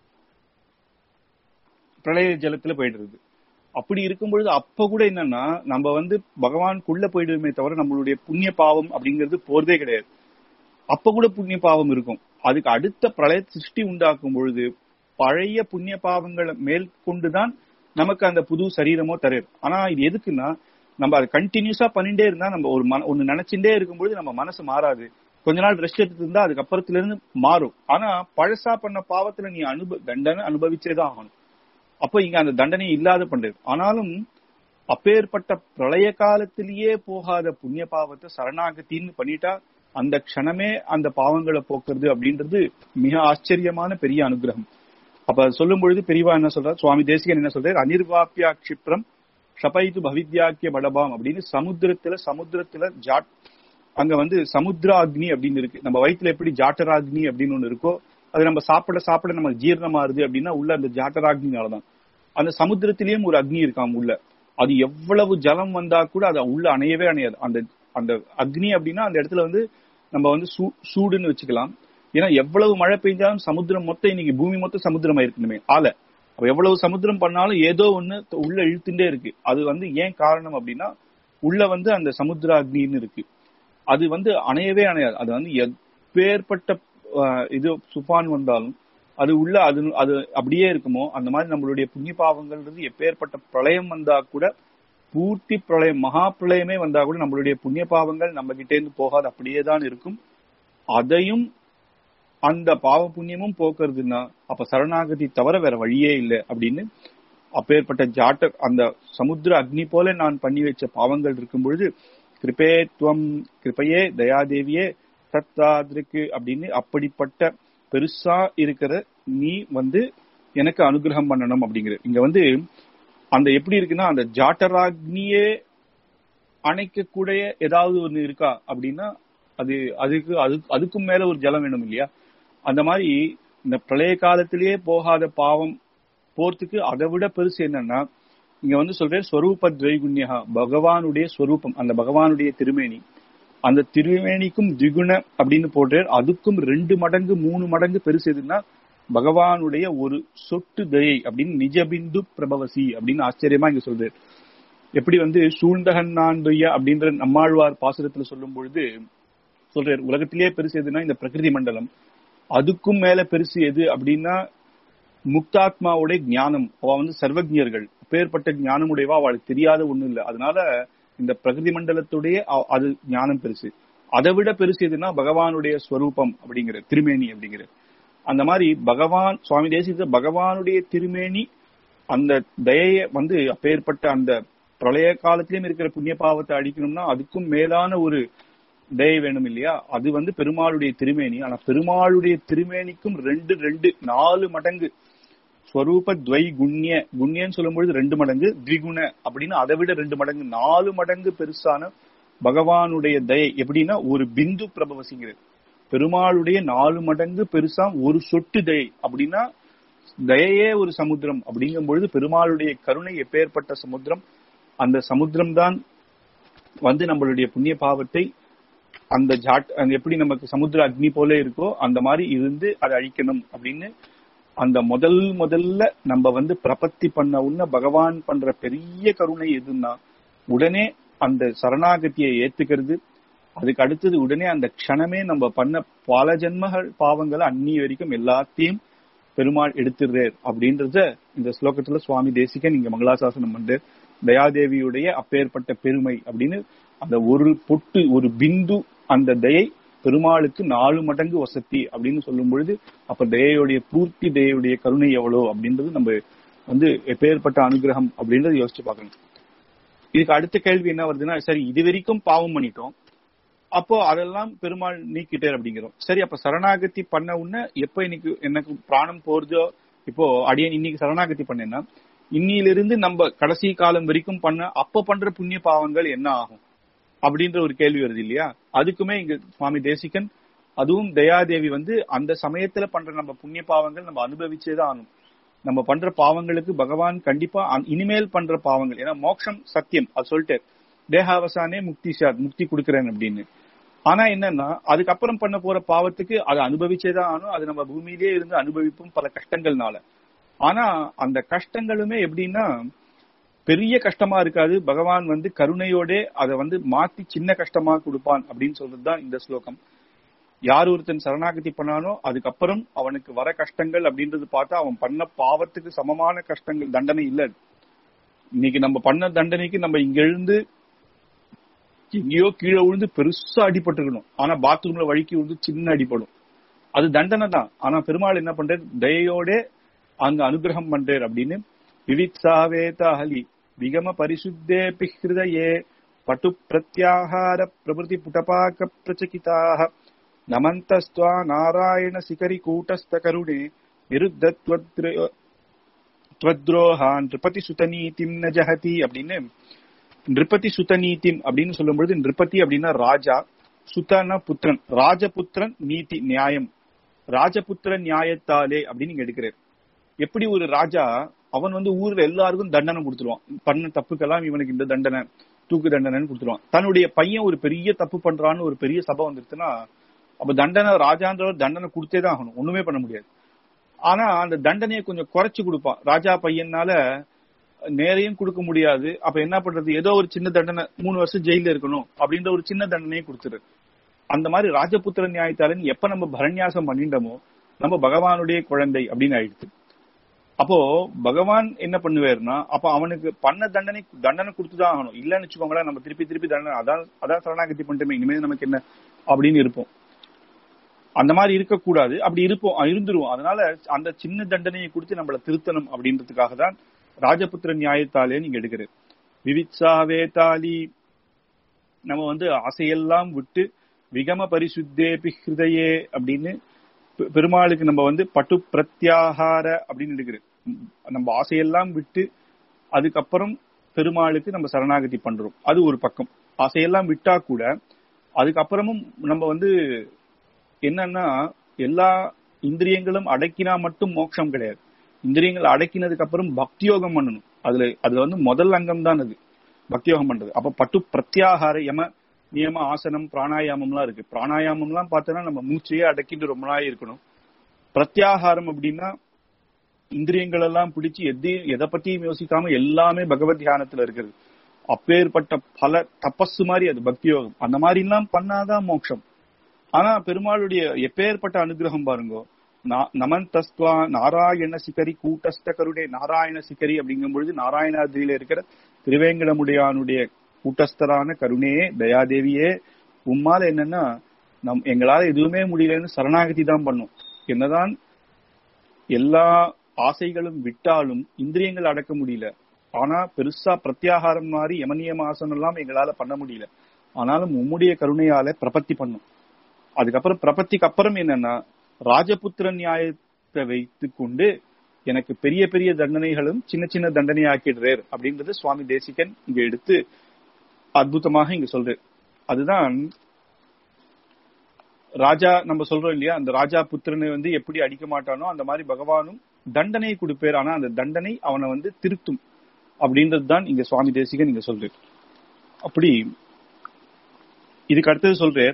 பிரளய ஜலத்துல போயிடுறது அப்படி இருக்கும் பொழுது அப்ப கூட என்னன்னா நம்ம வந்து பகவானுக்குள்ள போயிடுமே தவிர நம்மளுடைய புண்ணிய பாவம் அப்படிங்கிறது போறதே கிடையாது அப்ப கூட புண்ணிய பாவம் இருக்கும் அதுக்கு அடுத்த பிரளய சிருஷ்டி உண்டாக்கும் பொழுது பழைய புண்ணிய பாவங்களை மேல் கொண்டுதான் நமக்கு அந்த புது சரீரமோ தருது ஆனா இது எதுக்குன்னா நம்ம அதை கண்டினியூஸா பண்ணிட்டே இருந்தா நம்ம ஒரு மன ஒண்ணு நினைச்சுட்டே இருக்கும்பொழுது நம்ம மனசு மாறாது கொஞ்ச நாள் ரெஸ்ட் எடுத்து இருந்தா அதுக்கப்புறத்துல இருந்து மாறும் ஆனா பழசா பண்ண பாவத்துல நீ அனுப தண்டனை அனுபவிச்சேதான் ஆகணும் அப்ப இங்க அந்த தண்டனை இல்லாத பண்றது ஆனாலும் அப்பேற்பட்ட பிரளய காலத்திலேயே போகாத புண்ணிய பாவத்தை சரணாகத்தின்னு பண்ணிட்டா அந்த க்ஷணமே அந்த பாவங்களை போக்குறது அப்படின்றது மிக ஆச்சரியமான பெரிய அனுகிரகம் அப்ப சொல்லும் பொழுது பெரியவா என்ன சொல்றார் சுவாமி தேசிகன் என்ன சொல்றாரு அனிர்வாப்பியா கஷிப்ரம் ஷபைது பவித்யாக்கிய படபாம் அப்படின்னு சமுத்திரத்துல சமுத்திரத்துல ஜாட் அங்க வந்து சமுத்திராக்னி அப்படின்னு இருக்கு நம்ம வயிற்றுல எப்படி ஜாட்டராக்னி அப்படின்னு ஒண்ணு இருக்கோ அது நம்ம சாப்பிட சாப்பிட நம்ம ஜீரணமாறுது அப்படின்னா உள்ள அந்த ஜாட்டராக்னினாலதான் அந்த சமுத்திரத்திலயும் ஒரு அக்னி இருக்காம் உள்ள அது எவ்வளவு ஜலம் வந்தா கூட அது உள்ள அணையவே அணையாது அந்த அந்த அக்னி அப்படின்னா அந்த இடத்துல வந்து நம்ம வந்து சூடுன்னு வச்சுக்கலாம் ஏன்னா எவ்வளவு மழை பெய்ஞ்சாலும் சமுத்திரம் மொத்தம் இன்னைக்கு பூமி மொத்தம் சமுத்திரமா இருக்கணுமே ஆலை அப்ப எவ்வளவு சமுத்திரம் பண்ணாலும் ஏதோ ஒண்ணு உள்ள இழுத்துட்டே இருக்கு அது வந்து ஏன் காரணம் அப்படின்னா உள்ள வந்து அந்த சமுத்திர அக்னின்னு இருக்கு அது வந்து அணையவே அணையாது அது வந்து எப்பேற்பட்ட இது சுபான் வந்தாலும் அது உள்ள அது அது அப்படியே இருக்குமோ அந்த மாதிரி நம்மளுடைய புண்ணிய பாவங்கள்ன்றது எப்பேற்பட்ட பிரளயம் வந்தா கூட பூர்த்தி பிரளயம் மகா பிரளயமே வந்தா கூட நம்மளுடைய புண்ணிய பாவங்கள் நம்ம கிட்டே இருந்து போகாது அப்படியே தான் இருக்கும் அதையும் அந்த பாவ புண்ணியமும் போக்குறதுன்னா அப்ப சரணாகதி தவிர வேற வழியே இல்லை அப்படின்னு அப்பேற்பட்ட ஜாட்ட அந்த சமுத்திர அக்னி போல நான் பண்ணி வச்ச பாவங்கள் இருக்கும் பொழுது கிருபே துவம் கிருப்பையே தயாதேவியே தத்தாதிருக்கு அப்படின்னு அப்படிப்பட்ட பெருசா இருக்கிற நீ வந்து எனக்கு அனுகிரகம் பண்ணணும் அப்படிங்கிற இங்க வந்து அந்த எப்படி இருக்குன்னா அந்த ஜாட்டராக்னியே அணைக்க கூட ஏதாவது ஒண்ணு இருக்கா அப்படின்னா அது அதுக்கு அது அதுக்கும் மேல ஒரு ஜலம் வேணும் இல்லையா அந்த மாதிரி இந்த பிரளய காலத்திலேயே போகாத பாவம் போறதுக்கு அதை விட பெருசு என்னன்னா இங்க வந்து சொல்றேன் ஸ்வரூப துவைகுண்யா பகவானுடைய ஸ்வரூபம் அந்த பகவானுடைய திருமேனி அந்த திருமேனிக்கும் திகுண அப்படின்னு போடுறார் அதுக்கும் ரெண்டு மடங்கு மூணு மடங்கு பெருசு எதுன்னா பகவானுடைய ஒரு சொட்டு தயை அப்படின்னு நிஜபிந்து பிரபவசி அப்படின்னு ஆச்சரியமா இங்க சொல்றாரு எப்படி வந்து சூழ்ந்தகன் நான் துய்ய அப்படின்ற நம்மாழ்வார் பாசுரத்துல சொல்லும் பொழுது சொல்றாரு உலகத்திலேயே பெருசு எதுனா இந்த பிரகிருதி மண்டலம் அதுக்கும் மேல பெருசு எது அப்படின்னா முக்தாத்மாவுடைய ஞானம் அவ வந்து சர்வஜர்கள் பேர்பட்ட ஞானம் உடையவா அவளுக்கு தெரியாத ஒண்ணும் இல்லை அதனால இந்த பிரகிருதி மண்டலத்துடைய அ- அது ஞானம் பெருசு அதை விட பெருசு எதுனா பகவானுடைய ஸ்வரூபம் அப்படிங்கிற திருமேனி அப்படிங்கிற அந்த மாதிரி பகவான் சுவாமி தேசிக பகவானுடைய திருமேனி அந்த தயைய வந்து அப்பேற்பட்ட அந்த பிரளய காலத்திலயும் இருக்கிற புண்ணிய பாவத்தை அடிக்கணும்னா அதுக்கும் மேலான ஒரு தயை வேணும் இல்லையா அது வந்து பெருமாளுடைய திருமேனி ஆனா பெருமாளுடைய திருமேனிக்கும் ரெண்டு ரெண்டு நாலு மடங்கு ஸ்வரூப துவை குண்ய குண்யன்னு சொல்லும்பொழுது ரெண்டு மடங்கு த்விகுண அப்படின்னு அதை விட ரெண்டு மடங்கு நாலு மடங்கு பெருசான பகவானுடைய தயை எப்படின்னா ஒரு பிந்து பிரபவசிங்கிறது பெருமாளுடைய நாலு மடங்கு பெருசா ஒரு சொட்டு தயை அப்படின்னா தயையே ஒரு சமுத்திரம் அப்படிங்கும் பொழுது பெருமாளுடைய கருணை எப்பேற்பட்ட சமுத்திரம் அந்த சமுத்திரம் தான் வந்து நம்மளுடைய புண்ணிய பாவத்தை அந்த ஜாட் அந்த எப்படி நமக்கு சமுத்திர அக்னி போல இருக்கோ அந்த மாதிரி இருந்து அதை அழிக்கணும் அப்படின்னு அந்த முதல் முதல்ல நம்ம வந்து பிரபத்தி பண்ண உடனே பகவான் பண்ற பெரிய கருணை எதுன்னா உடனே அந்த சரணாகதியை ஏத்துக்கிறது அதுக்கு அடுத்தது உடனே அந்த க்ஷணமே நம்ம பண்ண பல ஜென்மகள் பாவங்களை அன்னி வரைக்கும் எல்லாத்தையும் பெருமாள் எடுத்துடுறார் அப்படின்றத இந்த ஸ்லோகத்துல சுவாமி தேசிகன் இங்க மங்களாசாசனம் வந்து தயாதேவியுடைய அப்பேற்பட்ட பெருமை அப்படின்னு அந்த ஒரு பொட்டு ஒரு பிந்து அந்த தயை பெருமாளுக்கு நாலு மடங்கு வசதி அப்படின்னு சொல்லும் பொழுது அப்ப தயையுடைய பூர்த்தி தயையுடைய கருணை எவ்வளோ அப்படின்றது நம்ம வந்து எப்பேற்பட்ட அனுகிரகம் அப்படின்றத யோசிச்சு பார்க்கணும் இதுக்கு அடுத்த கேள்வி என்ன வருதுன்னா சரி இது வரைக்கும் பாவம் பண்ணிட்டோம் அப்போ அதெல்லாம் பெருமாள் நீக்கிட்டார் அப்படிங்கிறோம் சரி அப்ப சரணாகதி பண்ண உடனே எப்ப இன்னைக்கு எனக்கு பிராணம் போறதோ இப்போ அடியன் இன்னைக்கு சரணாகதி பண்ணேன்னா இன்னிலிருந்து நம்ம கடைசி காலம் வரைக்கும் பண்ண அப்ப பண்ற புண்ணிய பாவங்கள் என்ன ஆகும் அப்படின்ற ஒரு கேள்வி வருது இல்லையா அதுக்குமே இங்க சுவாமி தேசிகன் அதுவும் தயாதேவி வந்து அந்த சமயத்துல பண்ற நம்ம புண்ணிய பாவங்கள் நம்ம அனுபவிச்சேதான் ஆகணும் நம்ம பண்ற பாவங்களுக்கு பகவான் கண்டிப்பா அ- இனிமேல் பண்ற பாவங்கள் ஏன்னா மோட்சம் சத்தியம் அது சொல்லிட்டு தேகாவசானே முக்தி சாத் முக்தி கொடுக்கறேன் அப்படின்னு ஆனா என்னன்னா அதுக்கப்புறம் பண்ண போற பாவத்துக்கு அதை அனுபவிச்சேதான் ஆகணும் அது நம்ம பூமியிலேயே இருந்து அனுபவிப்போம் பல கஷ்டங்கள்னால ஆனா அந்த கஷ்டங்களுமே எப்படின்னா பெரிய கஷ்டமா இருக்காது பகவான் வந்து கருணையோட அதை வந்து மாத்தி சின்ன கஷ்டமா கொடுப்பான் அப்படின்னு சொல்றதுதான் இந்த ஸ்லோகம் யார் ஒருத்தன் சரணாகதி பண்ணானோ அதுக்கப்புறம் அவனுக்கு வர கஷ்டங்கள் அப்படின்றது பார்த்தா அவன் பண்ண பாவத்துக்கு சமமான கஷ்டங்கள் தண்டனை இல்ல இன்னைக்கு நம்ம பண்ண தண்டனைக்கு நம்ம இங்க எழுந்து எங்கேயோ கீழே விழுந்து பெருசா அடிபட்டிருக்கணும் ஆனா பாத்ரூம்ல வழுக்கி விழுந்து சின்ன அடிபடும் அது தண்டனை தான் ஆனா பெருமாள் என்ன பண்றாரு தயையோட அங்க அனுகிரகம் பண்றார் அப்படின்னு விவித்சாவேதாஹலி விகம பரிசுத்தே பிஹிருதயே பட்டு பிரத்யாகார பிரபுதி புடபாக பிரச்சகிதாக நமந்தஸ்துவா நாராயண சிகரி கூட்டஸ்த கருணே நிருத்தத்வத்ரோஹான் நிருபதி சுதநீதிம் ந ஜஹதி அப்படின்னு நிருபதி சுதநீதிம் அப்படின்னு சொல்லும்பொழுது நிருபதி அப்படின்னா ராஜா சுதன புத்திரன் ராஜபுத்திரன் நீதி நியாயம் ராஜபுத்திர நியாயத்தாலே அப்படின்னு நீங்க எடுக்கிறார் எப்படி ஒரு ராஜா அவன் வந்து ஊர்ல எல்லாருக்கும் தண்டனை கொடுத்துருவான் பண்ண தப்புக்கெல்லாம் இவனுக்கு இந்த தண்டனை தூக்கு தண்டனைன்னு கொடுத்துருவான் தன்னுடைய பையன் ஒரு பெரிய தப்பு பண்றான்னு ஒரு பெரிய சபை வந்துருச்சுன்னா அப்ப தண்டனை ராஜான்றவர் தண்டனை கொடுத்தே தான் ஆகணும் ஒண்ணுமே பண்ண முடியாது ஆனா அந்த தண்டனையை கொஞ்சம் குறைச்சு கொடுப்பான் ராஜா பையனால நேரையும் கொடுக்க முடியாது அப்ப என்ன பண்றது ஏதோ ஒரு சின்ன தண்டனை மூணு வருஷம் ஜெயில இருக்கணும் அப்படின்ற ஒரு சின்ன தண்டனையை கொடுத்துரு அந்த மாதிரி ராஜபுத்திர நியாயத்தாலன் எப்ப நம்ம பரண்யாசம் பண்ணிட்டோமோ நம்ம பகவானுடைய குழந்தை அப்படின்னு ஆயிடுச்சு அப்போ பகவான் என்ன பண்ணுவாருன்னா அப்ப அவனுக்கு பண்ண தண்டனை தண்டனை கொடுத்துதான் ஆகணும் இல்லன்னு வச்சுக்கோங்களேன் நம்ம திருப்பி திருப்பி தண்டனை அதான் அதான் சரணாகதி பண்ணிட்டோமே இனிமேல் நமக்கு என்ன அப்படின்னு இருப்போம் அந்த மாதிரி இருக்கக்கூடாது அப்படி இருப்போம் அஹ் இருந்துருவோம் அதனால அந்த சின்ன தண்டனையை கொடுத்து நம்மள திருத்தணும் அப்படின்றதுக்காக தான் ராஜபுத்திர நியாயத்தாலே நீங்க எடுக்கிறது விவித்சாவே தாலி நம்ம வந்து ஆசையெல்லாம் விட்டு விகம பரிசுத்தே ஹிருதயே அப்படின்னு பெ- பெருமாளுக்கு நம்ம வந்து பட்டு பிரத்யாகார அப்படின்னு எடுக்கிறது நம்ம ஆசையெல்லாம் விட்டு அதுக்கப்புறம் பெருமாளுக்கு நம்ம சரணாகதி பண்றோம் அது ஒரு பக்கம் ஆசையெல்லாம் விட்டா கூட அதுக்கப்புறமும் நம்ம வந்து என்னன்னா எல்லா இந்திரியங்களும் அடக்கினா மட்டும் மோட்சம் கிடையாது இந்திரியங்கள் அடக்கினதுக்கு அப்புறம் பக்தி யோகம் பண்ணணும் அதுல அதுல வந்து முதல் அங்கம் தான் அது பக்தி யோகம் பண்றது அப்ப பட்டு பிரத்யாகார யம நியம ஆசனம் பிராணாயாமம்லாம் இருக்கு பிராணாயாமம்லாம் பார்த்தோன்னா நம்ம மூச்சையே அடக்கிட்டு ரொம்ப நாள் இருக்கணும் பிரத்யாகாரம் அப்படின்னா இந்திரியங்கள் எல்லாம் பிடிச்சு எதையும் எதை பத்தியும் யோசிக்காம எல்லாமே பகவத் தியானத்துல இருக்கிறது அப்பேற்பட்ட பல தபசு மாதிரி அது பக்தி யோகம் அந்த மாதிரி எல்லாம் பண்ணாதான் மோட்சம் ஆனா பெருமாளுடைய எப்பேற்பட்ட அனுகிரகம் பாருங்க நமந்தஸ்துவா நாராயண சிகரி கூட்டஸ்த கருடே நாராயண சிகரி அப்படிங்கும் பொழுது நாராயணாதிரியில இருக்கிற திருவேங்கடமுடையானுடைய கூட்டஸ்தரான கருணே தயாதேவியே உம்மால என்னன்னா நம் எங்களால எதுவுமே முடியலன்னு சரணாகதி தான் பண்ணும் என்னதான் எல்லா ஆசைகளும் விட்டாலும் இந்திரியங்கள் அடக்க முடியல ஆனா பெருசா பிரத்யாகாரம் மாதிரி யமனியமாசனம் எல்லாம் எங்களால பண்ண முடியல ஆனாலும் உம்முடைய கருணையால பிரபத்தி பண்ணும் அதுக்கப்புறம் பிரபத்திக்கு அப்புறம் என்னன்னா ராஜபுத்திர நியாயத்தை வைத்து கொண்டு எனக்கு பெரிய பெரிய தண்டனைகளும் சின்ன சின்ன தண்டனை ஆக்கிடுறார் அப்படின்றது சுவாமி தேசிகன் இங்க எடுத்து அற்புதமாக இங்க சொல்றாரு அதுதான் ராஜா நம்ம சொல்றோம் இல்லையா அந்த ராஜா புத்திரனை வந்து எப்படி அடிக்க மாட்டானோ அந்த மாதிரி பகவானும் தண்டனை கொடுப்பேர் ஆனா அந்த தண்டனை அவனை வந்து திருத்தும் அப்படின்றது தான் இங்க சுவாமி தேசிகன் இங்க சொல்றாரு அப்படி இதுக்கு அடுத்தது சொல்றார்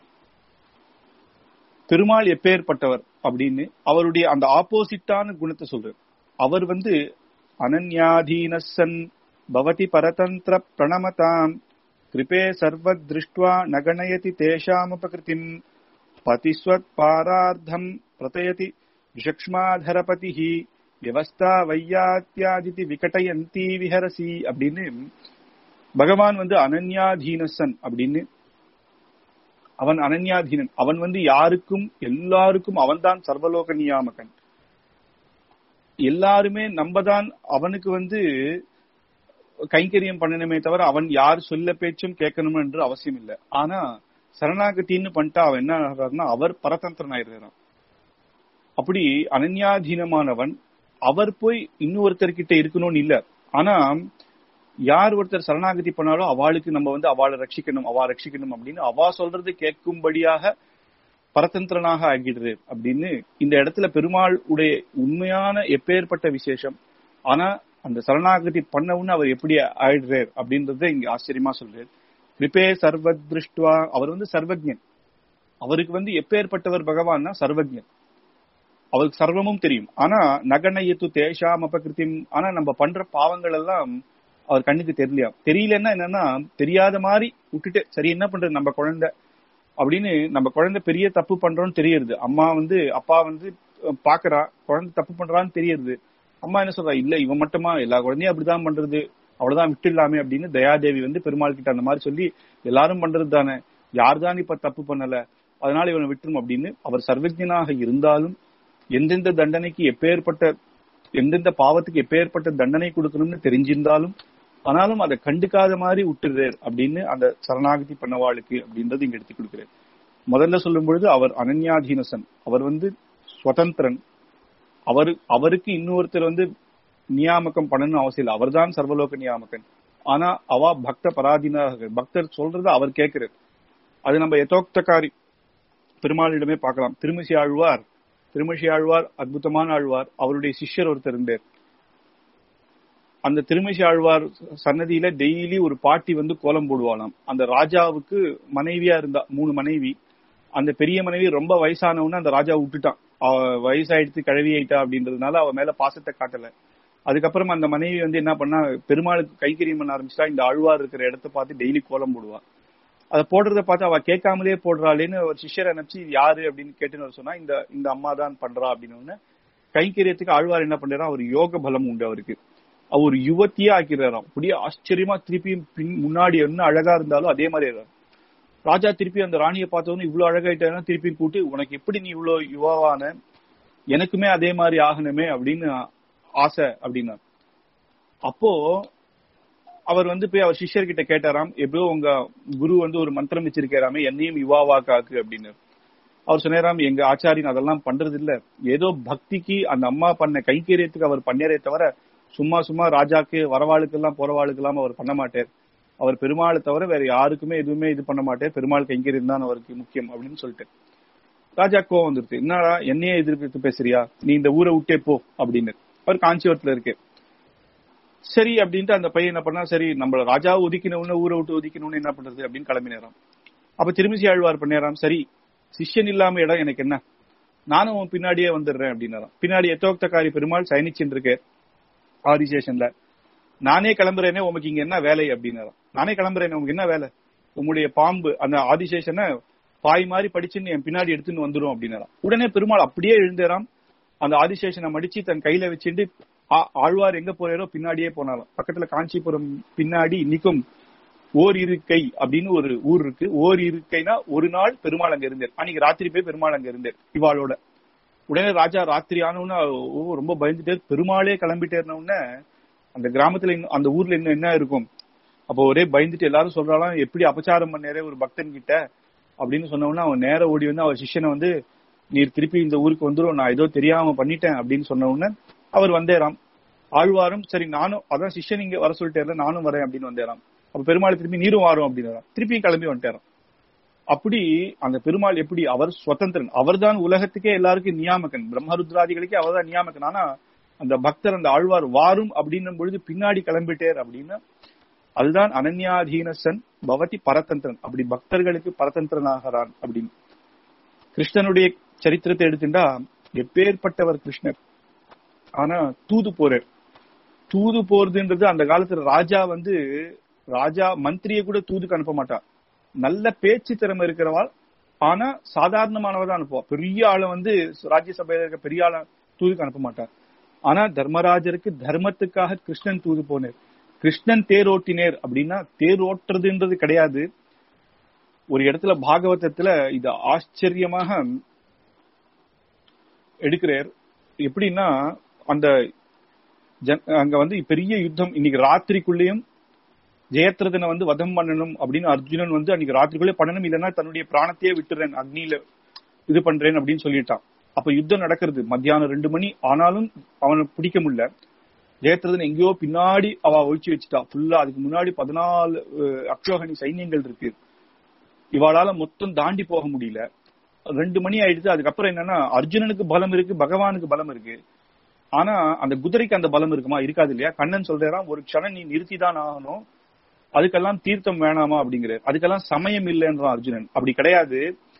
பெருமாள் எப்பேற்பட்டவர் அப்படின்னு அவருடைய அந்த ஆப்போசிட்டான குணத்தை சொல்றார் அவர் வந்து அனன்யாதீனசன் பவதி பரதந்திர பிரணமதாம் கிருபே சர்வ திருஷ்டுவா நகணயதி தேஷாமுபகிருதிம் பதிஸ்வத் பாரார்த்தம் பிரதயதி விஷக்ஷ்மாதரபதி வியவஸ்தா வையாத்தியாதிதி விகடயந்தி விஹரசி அப்படின்னு பகவான் வந்து அனன்யாதீனசன் அப்படின்னு அவன் அனன்யாதீனன் அவன் வந்து யாருக்கும் எல்லாருக்கும் அவன்தான் சர்வலோக நியாமகன் எல்லாருமே நம்ம தான் அவனுக்கு வந்து கைங்கரியம் பண்ணணுமே தவிர அவன் யார் சொல்ல பேச்சும் கேட்கணும் என்று அவசியம் இல்லை ஆனா சரணாகத்தின்னு பண்ணிட்டா அவன் என்ன ஆகிறாருன்னா அவர் பரதந்திரன் ஆயிடுறான் அப்படி அனன்யாதீனமானவன் அவர் போய் இன்னொருத்தர்கிட்ட இருக்கணும்னு இல்ல ஆனா யார் ஒருத்தர் சரணாகதி பண்ணாலும் அவளுக்கு நம்ம வந்து அவளை ரட்சிக்கணும் அவா ரட்சிக்கணும் அப்படின்னு அவா சொல்றது கேட்கும்படியாக பரதந்திரனாக ஆகிடுறது அப்படின்னு இந்த இடத்துல பெருமாள் உடைய உண்மையான எப்பேற்பட்ட விசேஷம் ஆனா அந்த சரணாகதி பண்ணவுன்னு அவர் எப்படி ஆயிடுறார் அப்படின்றத இங்க ஆச்சரியமா சொல்றாரு கிருபே சர்வ திருஷ்டுவா அவர் வந்து சர்வஜன் அவருக்கு வந்து எப்பேற்பட்டவர் பகவான்னா சர்வஜன் அவருக்கு சர்வமும் தெரியும் ஆனா நகனயத்து தேஷாம் அபகிருத்தியும் ஆனா நம்ம பண்ற பாவங்கள் எல்லாம் அவர் கண்ணுக்கு தெரியலையா தெரியலன்னா என்னன்னா தெரியாத மாதிரி விட்டுட்டு சரி என்ன பண்றது நம்ம குழந்தை அப்படின்னு நம்ம குழந்தை பெரிய தப்பு பண்றோம்னு தெரியுது அம்மா வந்து அப்பா வந்து பாக்குறா குழந்தை தப்பு பண்றான்னு தெரியுது அம்மா என்ன சொல்றா இல்ல இவன் மட்டுமா எல்லா குழந்தையும் அப்படிதான் பண்றது அவ்வளவுதான் விட்டுலாமே அப்படின்னு தயாதேவி வந்து பெருமாள் கிட்ட அந்த மாதிரி சொல்லி எல்லாரும் பண்றது தானே யார் தான் இப்ப தப்பு பண்ணல அதனால இவனை விட்டுரும் அப்படின்னு அவர் சர்வஜனாக இருந்தாலும் எந்தெந்த தண்டனைக்கு எப்பேற்பட்ட எந்தெந்த பாவத்துக்கு எப்பேற்பட்ட தண்டனை கொடுக்கணும்னு தெரிஞ்சிருந்தாலும் ஆனாலும் அதை கண்டுக்காத மாதிரி விட்டுறார் அப்படின்னு அந்த சரணாகதி பண்ணவாளுக்கு அப்படின்றது இங்க எடுத்து கொடுக்கிறார் முதல்ல சொல்லும் பொழுது அவர் அனன்யாதீனசன் அவர் வந்து சுதந்திரன் அவரு அவருக்கு இன்னொருத்தர் வந்து நியாமகம் பண்ணணும் அவசியம் இல்லை அவர்தான் சர்வலோக நியாமகன் ஆனா அவ பக்த பராதீனாக பக்தர் சொல்றத அவர் கேட்கிறார் அது நம்ம யதோக்தகாரி பெருமாளிடமே பார்க்கலாம் திருமிசி ஆழ்வார் திருமிசி ஆழ்வார் அற்புதமான ஆழ்வார் அவருடைய சிஷ்யர் ஒருத்தர் இருந்தார் அந்த திருமிசி ஆழ்வார் சன்னதியில டெய்லி ஒரு பாட்டி வந்து கோலம் போடுவாளாம் அந்த ராஜாவுக்கு மனைவியா இருந்தா மூணு மனைவி அந்த பெரிய மனைவி ரொம்ப வயசானவன்னு அந்த ராஜா விட்டுட்டான் அவ வயசாயிடுத்து கழுவி ஆயிட்டா அப்படின்றதுனால அவ மேல பாசத்தை காட்டல அதுக்கப்புறம் அந்த மனைவி வந்து என்ன பண்ணா பெருமாளுக்கு கைக்கரியம் பண்ண ஆரம்பிச்சா இந்த ஆழ்வார் இருக்கிற இடத்த பார்த்து டெய்லி கோலம் போடுவா அதை போடுறத பார்த்து அவ கேட்காமலே போடுறாளேன்னு ஒரு சிஷ்யர் அனுப்பிச்சு யாரு அப்படின்னு கேட்டுன்னு சொன்னா இந்த இந்த அம்மா தான் பண்றா அப்படின்னு கைக்கரியத்துக்கு ஆழ்வார் என்ன பண்றாரா ஒரு யோக பலம் உண்டு அவருக்கு அவர் யுவத்தியா ஆக்கிறாராம் அப்படியே ஆச்சரியமா திருப்பியும் பின் முன்னாடி என்ன அழகா இருந்தாலும் அதே மாதிரி இருக்காரு ராஜா திருப்பி அந்த ராணியை பார்த்தவொன்னு இவ்வளவு அழகாயிட்டா திருப்பி கூட்டு உனக்கு எப்படி நீ இவ்வளவு யுவாவான எனக்குமே அதே மாதிரி ஆகணுமே அப்படின்னு ஆசை அப்படின்னா அப்போ அவர் வந்து போய் அவர் சிஷ்யர்கிட்ட கேட்டாராம் எப்படியோ உங்க குரு வந்து ஒரு மந்திரம் வச்சிருக்காராமே என்னையும் யுவாவா காக்கு அப்படின்னு அவர் சொன்னாராம் எங்க ஆச்சாரியன் அதெல்லாம் பண்றது இல்ல ஏதோ பக்திக்கு அந்த அம்மா பண்ண கைங்கரியத்துக்கு அவர் பண்ணேரே தவிர சும்மா சும்மா ராஜாக்கு வரவாளுக்கு எல்லாம் போறவாளுக்கு எல்லாம் அவர் பண்ண மாட்டார் அவர் பெருமாளை தவிர வேற யாருக்குமே எதுவுமே இது பண்ண மாட்டார் பெருமாள் கைங்கரியம் தான் அவருக்கு முக்கியம் அப்படின்னு சொல்லிட்டு ராஜா கோவம் வந்துருச்சு என்னடா என்னையே எதிர்ப்பு பேசுறியா நீ இந்த ஊரை விட்டே போ அப்படின்னு அவர் காஞ்சிபுரத்துல இருக்கு சரி அப்படின்ட்டு அந்த பையன் என்ன பண்ணா சரி நம்ம ராஜாவை ஒதுக்கினவுன்னு ஊரை விட்டு ஒதுக்கணும்னு என்ன பண்றது அப்படின்னு கிளம்பினேராம் அப்ப திருமிசி ஆழ்வார் பண்ணியாராம் சரி சிஷ்யன் இல்லாம இடம் எனக்கு என்ன நானும் உன் பின்னாடியே வந்துடுறேன் அப்படின்னாராம் பின்னாடி எத்தோக்தக்காரி பெருமாள் சயனிச்சுட்டு இருக்கேன் ஆதிசேஷன்ல நானே கிளம்புறேனே உமக்கு இங்க என்ன வேலை அப்படின்னாராம் நானே கிளம்புறேனே உமக்கு என்ன வேலை உம்முடைய பாம்பு அந்த ஆதிசேஷனை பாய் மாதிரி படிச்சுன்னு என் பின்னாடி எடுத்துன்னு வந்துரும் அப்படின்னாராம் உடனே பெருமாள் அப்படியே எழுந்தேராம் அந்த ஆதிசேஷனை மடிச்சு தன் கையில வச்சுட்டு ஆ- ஆழ்வார் எங்க போறாரோ பின்னாடியே போனாலும் பக்கத்துல காஞ்சிபுரம் பின்னாடி இன்னைக்கும் ஓர் இருக்கை அப்படின்னு ஒரு ஊர் இருக்கு ஓர் இருக்கைனா ஒரு நாள் பெருமாள் அங்க இருந்தார் அன்னைக்கு ராத்திரி போய் பெருமாள் அங்க இருந்தார் இவாளோட உடனே ராஜா ராத்திரி ஆனவுடனே ஓ ரொம்ப பயந்துட்டார் பெருமாளே கிளம்பிட்டேர்ன உடனே அந்த கிராமத்துல இன்னும் அந்த ஊர்ல இன்னும் என்ன இருக்கும் அப்போ ஒரே பயந்துட்டு எல்லாரும் சொல்றாலாம் எப்படி அபச்சாரம் பண்ணேரே ஒரு பக்தன் கிட்ட அப்படின்னு சொன்ன உடனே அவன் நேர ஓடி வந்து அவர் சிஷ்யனை வந்து நீர் திருப்பி இந்த ஊருக்கு வந்துரும் நான் ஏதோ தெரியாம பண்ணிட்டேன் அப்படின்னு சொன்ன உடனே அவர் வந்தேராம் ஆழ்வாரும் சரி நானும் அதான் சிஷ்யன் இங்க வர சொல்லிட்டேர்ல நானும் வரேன் அப்படின்னு வந்தேராம் அப்ப பெருமாள் திருப்பி நீரும் வாரும் அப்படின்னு திருப்பி கிளம்பி வந்துட்டாராம் அப்படி அந்த பெருமாள் எப்படி அவர் சுதந்திரன் அவர்தான் உலகத்துக்கே எல்லாருக்கும் நியாமகன் பிரம்மருத்ராதிகளுக்கே அவர்தான் நியாமகன் ஆனா அந்த பக்தர் அந்த ஆழ்வார் வாரும் அப்படின்னும் பொழுது பின்னாடி கிளம்பிட்டேர் அப்படின்னா அதுதான் அனன்யாதீனசன் பவதி பரதந்திரன் அப்படி பக்தர்களுக்கு பரதந்திரனாகிறான் அப்படின்னு கிருஷ்ணனுடைய சரித்திரத்தை எடுத்துட்டா எப்பேற்பட்டவர் கிருஷ்ணர் ஆனா தூது போறார் தூது போறதுன்றது அந்த காலத்துல ராஜா வந்து ராஜா மந்திரிய கூட தூதுக்கு அனுப்ப மாட்டான் நல்ல பேச்சு திறமை இருக்கிறவாள் ஆனா சாதாரணமானவ தான் அனுப்புவா பெரிய ஆளை வந்து ராஜ்யசபையில இருக்க பெரிய ஆளை தூதுக்கு அனுப்ப மாட்டான் ஆனா தர்மராஜருக்கு தர்மத்துக்காக கிருஷ்ணன் தூது போனார் கிருஷ்ணன் தேர் ஓட்டினேர் அப்படின்னா தேர் ஓட்டுறதுன்றது கிடையாது ஒரு இடத்துல பாகவதத்துல இது ஆச்சரியமாக எடுக்கிறார் எப்படின்னா அந்த ஜன்- அங்க வந்து பெரிய யுத்தம் இன்னைக்கு ராத்திரிக்குள்ளேயும் ஜெயத்ரதனை வந்து வதம் பண்ணணும் அப்படின்னு அர்ஜுனன் வந்து அன்னைக்கு ராத்திரிக்குள்ளே பண்ணணும் இல்லைன்னா தன்னுடைய பிராணத்தையே விட்டுறேன் அக்னியில இது பண்றேன் அப்படின்னு சொல்லிட்டான் அப்ப யுத்தம் நடக்கிறது மத்தியானம் ரெண்டு மணி ஆனாலும் அவனை பிடிக்க முடியல ஜெயத்ரதன் எங்கேயோ பின்னாடி அவ ஒழிச்சு வச்சுட்டா ஃபுல்லா அதுக்கு முன்னாடி பதினாலு அஹ், அக்ஷோகணி சைன்யங்கள் இருக்கு இவாளால மொத்தம் தாண்டி போக முடியல ரெண்டு மணி ஆயிடுச்சு அதுக்கப்புறம் என்னன்னா அர்ஜுனனுக்கு பலம் இருக்கு பகவானுக்கு பலம் இருக்கு ஆனா அந்த குதிரைக்கு அந்த பலம் இருக்குமா இருக்காது இல்லையா கண்ணன் சொல்றாராம் ஒரு க்ஷணம் நீ நிறுத்தி தான் ஆகணும் அதுக்கெல்லாம் தீர்த்தம் வேணாமா அப்படிங்கிறார் அதுக்கெல்லாம் சமயம் இல்லைன்றான் அர்ஜுனன் அப்படி கிடையாது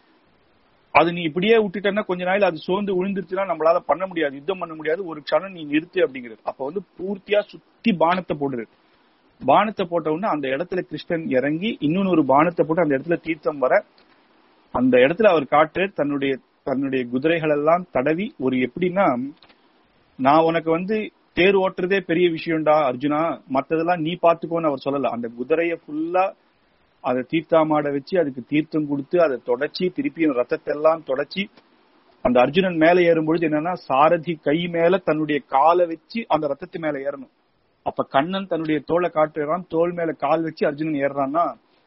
அது நீ இப்படியே விட்டுட்டேன்னா கொஞ்ச நாள் அது சோர்ந்து விழுந்துருச்சுன்னா நம்மளால பண்ண முடியாது யுத்தம் பண்ண முடியாது ஒரு க்ஷணம் நீ நிறுத்து அப்படிங்கிறது அப்ப வந்து பூர்த்தியா சுத்தி பானத்தை போடுறது பானத்தை போட்ட உடனே அந்த இடத்துல கிருஷ்ணன் இறங்கி இன்னொன்னு ஒரு பானத்தை போட்டு அந்த இடத்துல தீர்த்தம் வர அந்த இடத்துல அவர் காட்டு தன்னுடைய தன்னுடைய குதிரைகள் எல்லாம் தடவி ஒரு எப்படின்னா நான் உனக்கு வந்து தேர் ஓட்டுறதே பெரிய விஷயம்டா அர்ஜுனா மத்ததெல்லாம் நீ பாத்துக்கோன்னு அவர் சொல்லல அந்த குதிரைய ஃபுல்லா அதை தீர்த்தாமாட வச்சு அதுக்கு தீர்த்தம் கொடுத்து அதை தொடச்சி திருப்பியும் ரத்தத்தை எல்லாம் தொடச்சி அந்த அர்ஜுனன் மேல ஏறும்பொழுது என்னன்னா சாரதி கை மேல தன்னுடைய காலை வச்சு அந்த ரத்தத்து மேல ஏறணும் அப்ப கண்ணன் தன்னுடைய தோலை காட்டுறான் தோல் மேல கால் வச்சு அர்ஜுனன் ஏறுறான்னா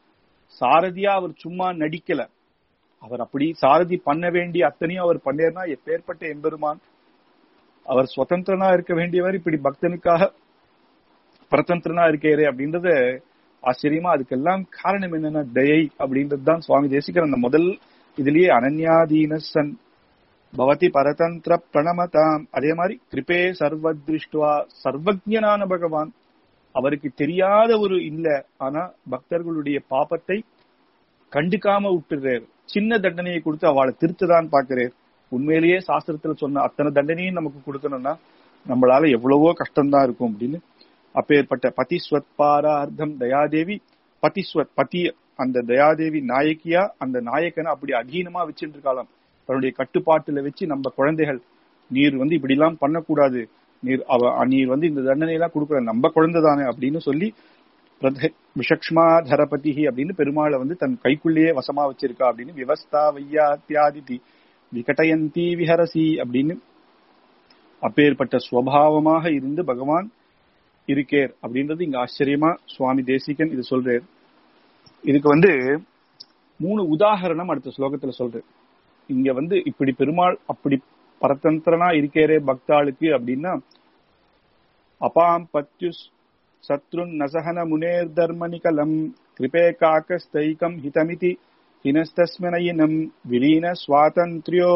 சாரதியா அவர் சும்மா நடிக்கல அவர் அப்படி சாரதி பண்ண வேண்டிய அத்தனையும் அவர் பண்ணேர்னா எப்பேற்பட்ட எம்பெருமான் அவர் சுதந்திரனா இருக்க வேண்டியவர் இப்படி பக்தனுக்காக பரதந்திரனா இருக்காரு அப்படின்றத ஆச்சரியமா அதுக்கெல்லாம் காரணம் என்னன்னா தயை அப்படின்றது தான் சுவாமி தேசிகர் அந்த முதல் இதுலயே அனன்யாதீன சன் பவதி பரதந்திர பிரணமதாம் அதே மாதிரி கிருபே சர்வ திருஷ்டுவா சர்வஜனான பகவான் அவருக்கு தெரியாத ஒரு இல்ல ஆனா பக்தர்களுடைய பாபத்தை கண்டுக்காம விட்டுறாரு சின்ன தண்டனையை கொடுத்து அவளை திருத்ததான் பாக்குறாரு உண்மையிலேயே சாஸ்திரத்துல சொன்ன அத்தனை தண்டனையும் நமக்கு கொடுக்கணும்னா நம்மளால எவ்வளவோ கஷ்டம்தான் இருக்கும் அப்படின்னு அப்பேற்பட்ட பதிஸ்வத் பாரார்த்தம் தயாதேவி பதிஸ்வத் பதி அந்த தயாதேவி நாயகியா அந்த நாயக்கனை அப்படி அதீனமா வச்சுட்டு இருக்காளாம் தன்னுடைய கட்டுப்பாட்டுல வச்சு நம்ம குழந்தைகள் நீர் வந்து இப்படி எல்லாம் பண்ணக்கூடாது நீர் அவ நீர் வந்து இந்த தண்டனை எல்லாம் கொடுக்குற நம்ம குழந்தை தானே அப்படின்னு சொல்லி பிரத- விஷக்ஷ்மா தரபதி அப்படின்னு பெருமாளை வந்து தன் கைக்குள்ளேயே வசமா வச்சிருக்கா அப்படின்னு விவஸ்தா வையாத்தியாதிதி விகடயந்தி விஹரசி அப்படின்னு அப்பேற்பட்ட சுவாவமாக இருந்து பகவான் இருக்கேர் அப்படின்றது இங்க ஆச்சரியமா சுவாமி தேசிகன் இது சொல்றார் இதுக்கு வந்து மூணு உதாகரணம் அடுத்த ஸ்லோகத்துல சொல்றார் இங்க வந்து இப்படி பெருமாள் அப்படி பரதந்திரனா இருக்கேரே பக்தாளுக்கு அப்படின்னா அபாம் பத்யுஸ் சத்ருன் நசகன முனேர் தர்மனிகலம் கிருபே காக்கஸ்தைகம் ஹிதமிதி ஹினஸ்தஸ்மனயினம் விலீன சுவாதந்திரியோ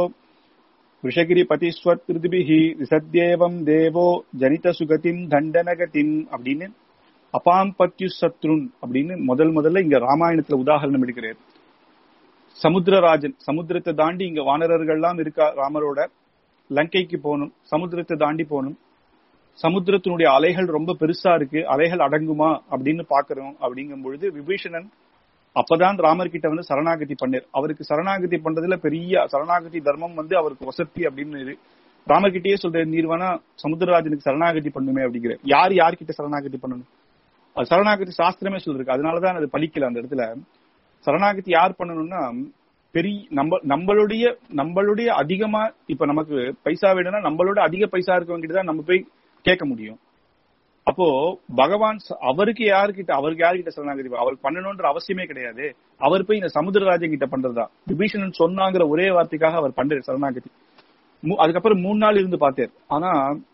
விஷகிரிபதிஸ்வத்ருதிபிஹி விசத்யேவம் தேவோ ஜனித சுகதிம் தண்டனகதிம் அப்படின்னு அபாம் பத்யு சத்ருன் அப்படின்னு முதல் முதல்ல இங்க ராமாயணத்துல உதாரணம் எடுக்கிறார் சமுத்திரராஜன் சமுத்திரத்தை தாண்டி இங்க வானரர்கள்லாம் இருக்கா ராமரோட லங்கைக்கு போகணும் சமுத்திரத்தை தாண்டி போகணும் சமுத்திரத்தினுடைய அலைகள் ரொம்ப பெருசா இருக்கு அலைகள் அடங்குமா அப்படின்னு பாக்குறோம் அப்படிங்கும் பொழுது விபீஷணன் அப்பதான் ராமர் கிட்ட வந்து சரணாகதி பண்ணார் அவருக்கு சரணாகதி பண்றதுல பெரிய சரணாகதி தர்மம் வந்து அவருக்கு வசதி அப்படின்னு ராமர் கிட்டயே சொல்ற நீர் வேணா சமுத்திரராஜனுக்கு சரணாகதி பண்ணுமே அப்படிங்கிற யார் யார்கிட்ட சரணாகதி பண்ணணும் அது சரணாகதி சாஸ்திரமே சொல்லிருக்கு அதனாலதான் அது பலிக்கல அந்த இடத்துல சரணாகதி யார் பண்ணணும்னா பெரிய நம்ம நம்மளுடைய நம்மளுடைய அதிகமா இப்ப நமக்கு பைசா வேணும்னா நம்மளோட அதிக பைசா இருக்கவங்க தான் நம்ம போய் கேட்க முடியும் அப்போ பகவான் ச- அவருக்கு யாருக்கிட்ட அவருக்கு யாருக்கிட்ட சரணாகதி அவர் பண்ணணும்ன்ற அவசியமே கிடையாது அவர் போய் இந்த சமுத்திரராஜன் கிட்ட பண்றதா விபீஷணன் சொன்னாங்கிற ஒரே வார்த்தைக்காக அவர் பண்றாரு சரணாகதி மூ- அதுக்கப்புறம் மூணு நாள் இருந்து பார்த்தார் ஆனா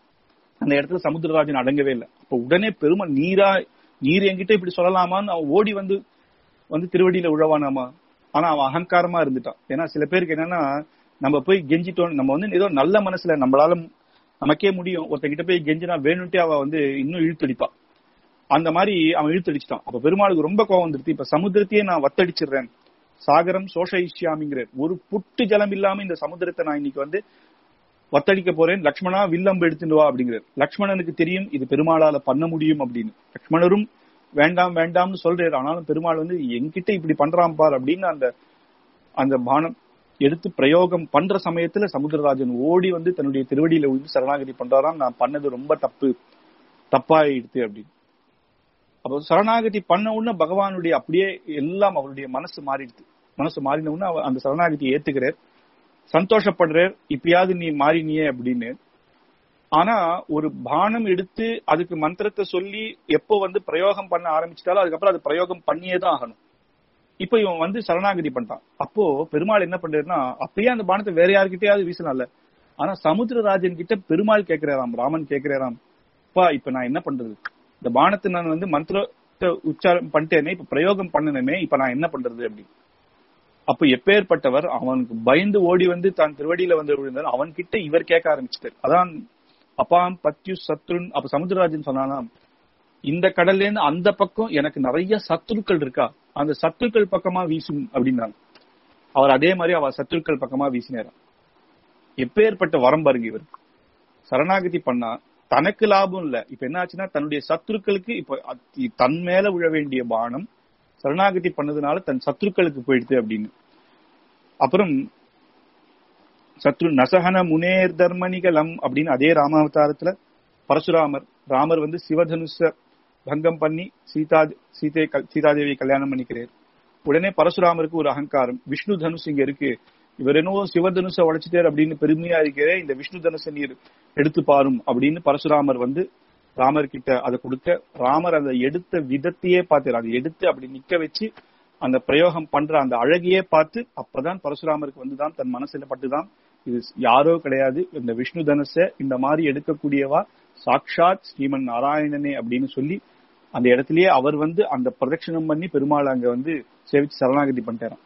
அந்த இடத்துல சமுத்திரராஜன் அடங்கவே இல்லை அப்ப உடனே பெருமை நீரா நீர் என்கிட்ட இப்படி சொல்லலாமான்னு அவன் ஓடி வந்து வந்து திருவடியில உழவானாமா ஆனா அவன் அகங்காரமா இருந்துட்டான் ஏன்னா சில பேருக்கு என்னன்னா நம்ம போய் கெஞ்சிட்டோம் நம்ம வந்து ஏதோ நல்ல மனசுல நம்மளால நமக்கே முடியும் ஒருத்தங்கிட்ட போய் கெஞ்சினா வேணும்ட்டே அவ வந்து இன்னும் இழுத்தடிப்பா அந்த மாதிரி அவன் இழுத்தடிச்சிட்டான் அப்ப பெருமாளுக்கு ரொம்ப கோவம் வந்துருச்சு இப்ப சமுத்திரத்தையே நான் வத்தடிச்சிடுறேன் சாகரம் சோஷயிஷ்யாமிங்கிற ஒரு புட்டு ஜலம் இல்லாம இந்த சமுத்திரத்தை நான் இன்னைக்கு வந்து வத்தடிக்க போறேன் லக்ஷ்மணா வில்லம்பு எடுத்துட்டு வா அப்படிங்கிறார் லக்ஷ்மணனுக்கு தெரியும் இது பெருமாளால பண்ண முடியும் அப்படின்னு லக்ஷ்மணரும் வேண்டாம் வேண்டாம்னு சொல்றாரு ஆனாலும் பெருமாள் வந்து என்கிட்ட இப்படி பண்றான் பார் அப்படின்னு அந்த அந்த பானம் எடுத்து பிரயோகம் பண்ற சமயத்துல சமுத்திரராஜன் ஓடி வந்து தன்னுடைய திருவடியில விழுந்து சரணாகதி பண்றாராம் நான் பண்ணது ரொம்ப தப்பு தப்பாயிடுத்து அப்படின்னு அப்போ சரணாகதி பண்ண உடனே பகவானுடைய அப்படியே எல்லாம் அவருடைய மனசு மாறிடுது மனசு மாறின உடனே அவர் அந்த சரணாகதியை ஏத்துக்கிறார் சந்தோஷப்படுறார் இப்பயாவது நீ மாறினியே அப்படின்னு ஆனா ஒரு பானம் எடுத்து அதுக்கு மந்திரத்தை சொல்லி எப்போ வந்து பிரயோகம் பண்ண ஆரம்பிச்சிட்டாலும் அதுக்கப்புறம் அது பிரயோகம் பண்ணியே தான் ஆகணும் இப்ப இவன் வந்து சரணாகதி பண்ணிட்டான் அப்போ பெருமாள் என்ன பண்றாருன்னா அப்பயே அந்த பானத்தை வேற யாருக்கிட்டயாவது வீசலாம்ல ஆனா சமுத்திரராஜன் கிட்ட பெருமாள் கேக்குறாராம் ராமன் கேக்குறாராம் அப்பா இப்ப நான் என்ன பண்றது இந்த பானத்தை நான் வந்து மந்திரத்தை உச்சாரம் பண்ணிட்டேனே இப்ப பிரயோகம் பண்ணணுமே இப்ப நான் என்ன பண்றது அப்படி அப்ப எப்பேற்பட்டவர் அவனுக்கு பயந்து ஓடி வந்து தான் திருவடியில வந்து விழுந்தார் அவன் கிட்ட இவர் கேட்க ஆரம்பிச்சிட்டார் அதான் அப்பாம் பத்யு சத்ருன் அப்ப சமுத்திரராஜன் சொன்னானாம் இந்த கடல்ல இருந்து அந்த பக்கம் எனக்கு நிறைய சத்துருக்கள் இருக்கா அந்த சத்துருக்கள் பக்கமா வீசும் அப்படின்னாங்க அவர் அதே மாதிரி அவர் சத்துருக்கள் பக்கமா வீசினாராம் எப்பேற்பட்ட வரம் பாருங்க இவர் சரணாகதி பண்ணா தனக்கு லாபம் இல்ல இப்ப என்ன ஆச்சுன்னா தன்னுடைய சத்துருக்களுக்கு இப்ப அத்தி- தன் மேல விழ வேண்டிய பானம் சரணாகதி பண்ணதுனால தன் சத்துருக்களுக்கு போயிடுது அப்படின்னு அப்புறம் சத்ரு நசகன முனேர் தர்மணிகலம் அப்படின்னு அதே ராமாவதாரத்துல பரசுராமர் ராமர் வந்து சிவதனுஷ பங்கம் பண்ணி சீதா சீதை சீதாதேவியை கல்யாணம் பண்ணிக்கிறார் உடனே பரசுராமருக்கு ஒரு அகங்காரம் விஷ்ணு தனுஷ் இங்க இருக்கு இவர் என்னவோ சிவதனுஷ உடைச்சிட்டார் அப்படின்னு பெருமையா இருக்கிறே இந்த விஷ்ணு தனுஷ நீர் எடுத்து பாரும் அப்படின்னு பரசுராமர் வந்து ராமர் கிட்ட அதை கொடுக்க ராமர் அதை எடுத்த விதத்தையே பார்த்தார் அதை எடுத்து அப்படி நிக்க வச்சு அந்த பிரயோகம் பண்ற அந்த அழகையே பார்த்து அப்பதான் பரசுராமருக்கு வந்துதான் தன் மனசுல பட்டுதான் இது யாரோ கிடையாது இந்த விஷ்ணு தனுஷ இந்த மாதிரி எடுக்கக்கூடியவா சாக்ஷாத் ஸ்ரீமன் நாராயணனே அப்படின்னு சொல்லி அந்த இடத்திலேயே அவர் வந்து அந்த பிரதட்சணம் பண்ணி பெருமாள் அங்க வந்து சேவிச்சு சரணாகதி பண்ணிட்டாராம்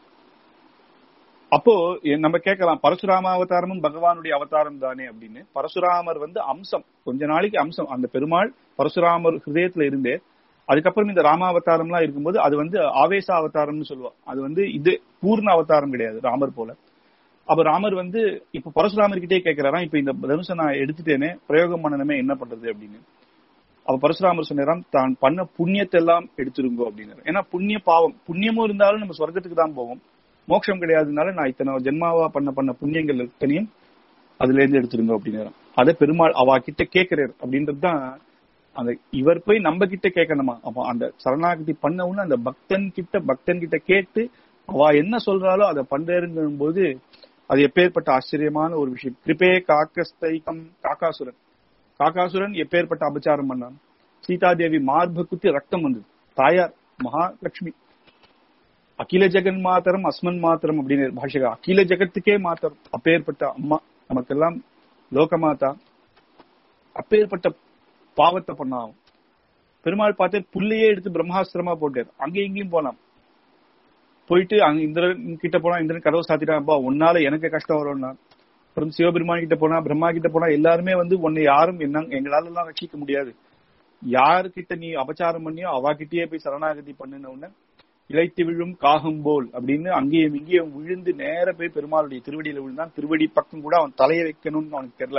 அப்போ எ- நம்ம கேட்கலாம் பரசுராம அவதாரமும் பகவானுடைய அவதாரம் தானே அப்படின்னு பரசுராமர் வந்து அம்சம் கொஞ்ச நாளைக்கு அம்சம் அந்த பெருமாள் பரசுராமர் ஹிருதயத்துல இருந்தே அதுக்கப்புறம் இந்த ராமாவதாரம்லாம் இருக்கும்போது அது வந்து ஆவேச அவதாரம்னு சொல்லுவா அது வந்து இது பூர்ண அவதாரம் கிடையாது ராமர் போல அப்ப ராமர் வந்து இப்ப பரசுராமர் கிட்டே கேட்கிறாராம் இப்ப இந்த தனுஷை நான் எடுத்துட்டேனே பிரயோகம் பண்ணணுமே என்ன பண்றது அப்படின்னு அப்ப பரசுராமர் சொன்னாராம் தான் பண்ண புண்ணியத்தை எல்லாம் எடுத்துருங்கோ அப்படின்னு ஏன்னா புண்ணிய பாவம் புண்ணியமும் இருந்தாலும் நம்ம சொர்க்கத்துக்கு தான் போவோம் மோட்சம் கிடையாதுனால நான் இத்தனை ஜென்மாவா பண்ண பண்ண புண்ணியங்கள் இத்தனையும் அதுல இருந்து எடுத்துருங்க அப்படின்னு அதை பெருமாள் அவ கிட்ட கேட்கிறார் அப்படின்றதுதான் அந்த இவர் போய் நம்ம கிட்ட கேட்கணுமா அப்ப அந்த சரணாகதி பண்ண உடனே அந்த பக்தன் கிட்ட பக்தன் கிட்ட கேட்டு அவ என்ன சொல்றாலோ அதை பண்றேங்கும் போது அது எப்பேற்பட்ட ஆச்சரியமான ஒரு விஷயம் கிருபே காக்கஸ்தைகம் காக்காசுரன் காக்காசுரன் எப்பேற்பட்ட அபச்சாரம் பண்ணான் சீதாதேவி மார்பு குத்தி ரத்தம் வந்தது தாயார் மகாலட்சுமி அகில ஜெகன் மாத்திரம் அஸ்மன் மாத்திரம் அப்படின்னு பாஷகா அகில ஜெகத்துக்கே மாத்திரம் அப்பேற்பட்ட அம்மா நமக்கெல்லாம் லோகமாதா அப்பேற்பட்ட பாவத்தை பண்ணான் பெருமாள் பார்த்து புள்ளையே எடுத்து பிரம்மாஸ்திரமா போட்டார் அங்கேயும் இங்கேயும் போனான் போயிட்டு அங்க இந்திரன் கிட்ட போனா இந்திரன் கதவை சாத்திட்டான் அப்பா உன்னால எனக்கு கஷ்டம் வரும்னா அப்புறம் சிவபெருமான் கிட்ட போனா பிரம்மா கிட்ட போனா எல்லாருமே வந்து உன்னை யாரும் என்ன எங்களால எல்லாம் ரட்சிக்க முடியாது யாருக்கிட்ட நீ அபச்சாரம் பண்ணியோ அவகிட்டயே போய் சரணாகதி பண்ணின உடனே இழைத்து விழும் காகம் போல் அப்படின்னு அங்கேயும் இங்கேயும் விழுந்து நேர போய் பெருமாளுடைய திருவடியில விழுந்தான் திருவடி பக்கம் கூட அவன் தலையை வைக்கணும்னு அவனுக்கு தெரியல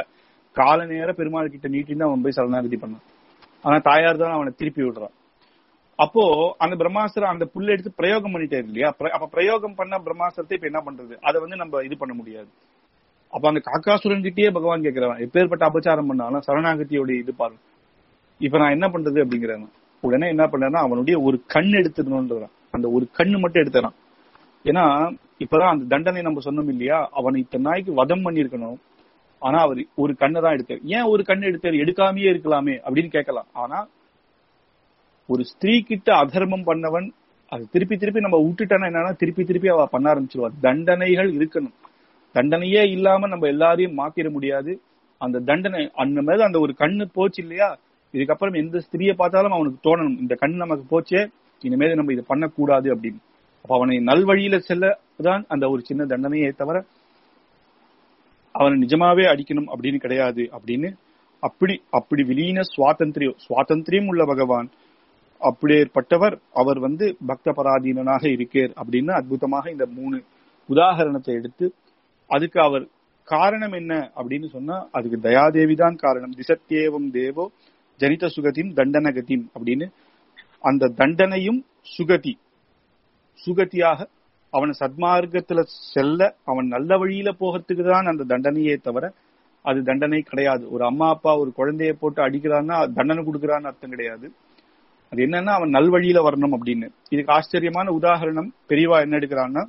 கால நேர பெருமாள் கிட்ட நீட்டின்னு அவன் போய் சரணாகதி பண்ணான் ஆனா தாயார் தான் அவனை திருப்பி விடுறான் அப்போ அந்த பிரம்மாஸ்திரம் அந்த புல்ல எடுத்து பிரயோகம் பண்ணிட்டே இல்லையா பிர- அப்ப பிரயோகம் பண்ண பிரம்மாஸ்திரத்தை இப்ப என்ன பண்றது அதை வந்து நம்ம இது பண்ண முடியாது அப்ப அந்த காக்காசுரன் கிட்டயே பகவான் கேக்குறான் எப்பேற்பட்ட அபச்சாரம் பண்ணாலும் சரணாகதியோட இது பாருங்க இப்ப நான் என்ன பண்றது அப்படிங்கிறாங்க உடனே என்ன பண்றேன்னா அவனுடைய ஒரு கண் எடுத்துக்கணும்ன்றான் அந்த ஒரு கண்ணு மட்டும் எடுத்துறான் ஏன்னா இப்பதான் அந்த தண்டனை நம்ம சொன்னோம் இல்லையா அவனை இத்தனை நாய்க்கு வதம் பண்ணிருக்கணும் ஆனா அவர் ஒரு கண்ணை தான் எடுத்தார் ஏன் ஒரு கண்ணு எடுத்தார் எடுக்காமயே இருக்கலாமே அப்படின்னு கேட்கலாம் ஆனா ஒரு ஸ்திரீ கிட்ட அதர்மம் பண்ணவன் அது திருப்பி திருப்பி நம்ம விட்டுட்டோம்னா என்னன்னா திருப்பி திருப்பி அவ பண்ண ஆரம்பிச்சிருவா தண்டனைகள் இருக்கணும் தண்டனையே இல்லாம நம்ம எல்லாரையும் மாத்திர முடியாது அந்த தண்டனை அந்த மேல அந்த ஒரு கண்ணு போச்சு இல்லையா இதுக்கப்புறம் எந்த ஸ்திரியை பார்த்தாலும் அவனுக்கு தோணணும் இந்த கண் நமக்கு போச்சே இனிமேல் நம்ம இதை பண்ணக்கூடாது அப்படின்னு அப்ப அவனை நல்வழியில செல்ல தான் அந்த ஒரு சின்ன தண்டனையே தவிர அவனை நிஜமாவே அடிக்கணும் அப்படின்னு கிடையாது அப்படின்னு அப்படி அப்படி விலீன சுவாதந்திரியம் சுவாதந்திரியம் உள்ள பகவான் அப்படியேற்பட்டவர் அவர் வந்து பக்த பராதீனனாக இருக்கார் அப்படின்னு அற்புதமாக இந்த மூணு உதாகரணத்தை எடுத்து அதுக்கு அவர் காரணம் என்ன அப்படின்னு சொன்னா அதுக்கு தயாதேவி தான் காரணம் திசத்தேவம் தேவோ ஜனித சுகதியும் தண்டனகதியும் அப்படின்னு அந்த தண்டனையும் சுகதி சுகதியாக அவன் சத்மார்க்கத்துல செல்ல அவன் நல்ல வழியில போகிறதுக்கு தான் அந்த தண்டனையே தவிர அது தண்டனை கிடையாது ஒரு அம்மா அப்பா ஒரு குழந்தைய போட்டு அடிக்கிறான்னா அது தண்டனை கொடுக்கறான்னு அர்த்தம் கிடையாது அது என்னன்னா அவன் நல்வழியில வரணும் அப்படின்னு இதுக்கு ஆச்சரியமான உதாரணம் பெரியவா என்ன எடுக்கிறான்னா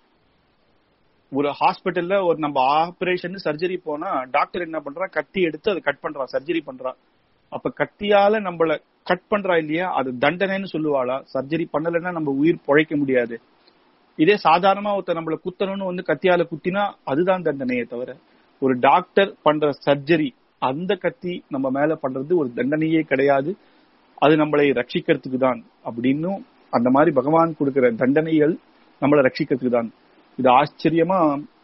ஒரு ஹாஸ்பிட்டல்ல ஒரு நம்ம ஆபரேஷன் சர்ஜரி போனா டாக்டர் என்ன பண்றா கத்தி எடுத்து அதை கட் பண்றா சர்ஜரி பண்றா அப்ப கத்தியால நம்மள கட் பண்றா இல்லையா அது தண்டனைன்னு சொல்லுவாளா சர்ஜரி பண்ணலைன்னா நம்ம உயிர் பொழைக்க முடியாது இதே சாதாரணமா ஒருத்தர் நம்மள குத்தணும்னு வந்து கத்தியால குத்தினா அதுதான் தண்டனையே தவிர ஒரு டாக்டர் பண்ற சர்ஜரி அந்த கத்தி நம்ம மேல பண்றது ஒரு தண்டனையே கிடையாது அது நம்மளை ரட்சிக்கிறதுக்கு தான் அப்படின்னும் அந்த மாதிரி பகவான் கொடுக்கிற தண்டனைகள் நம்மளை ரட்சிக்கிறதுக்கு தான் இது ஆச்சரியமா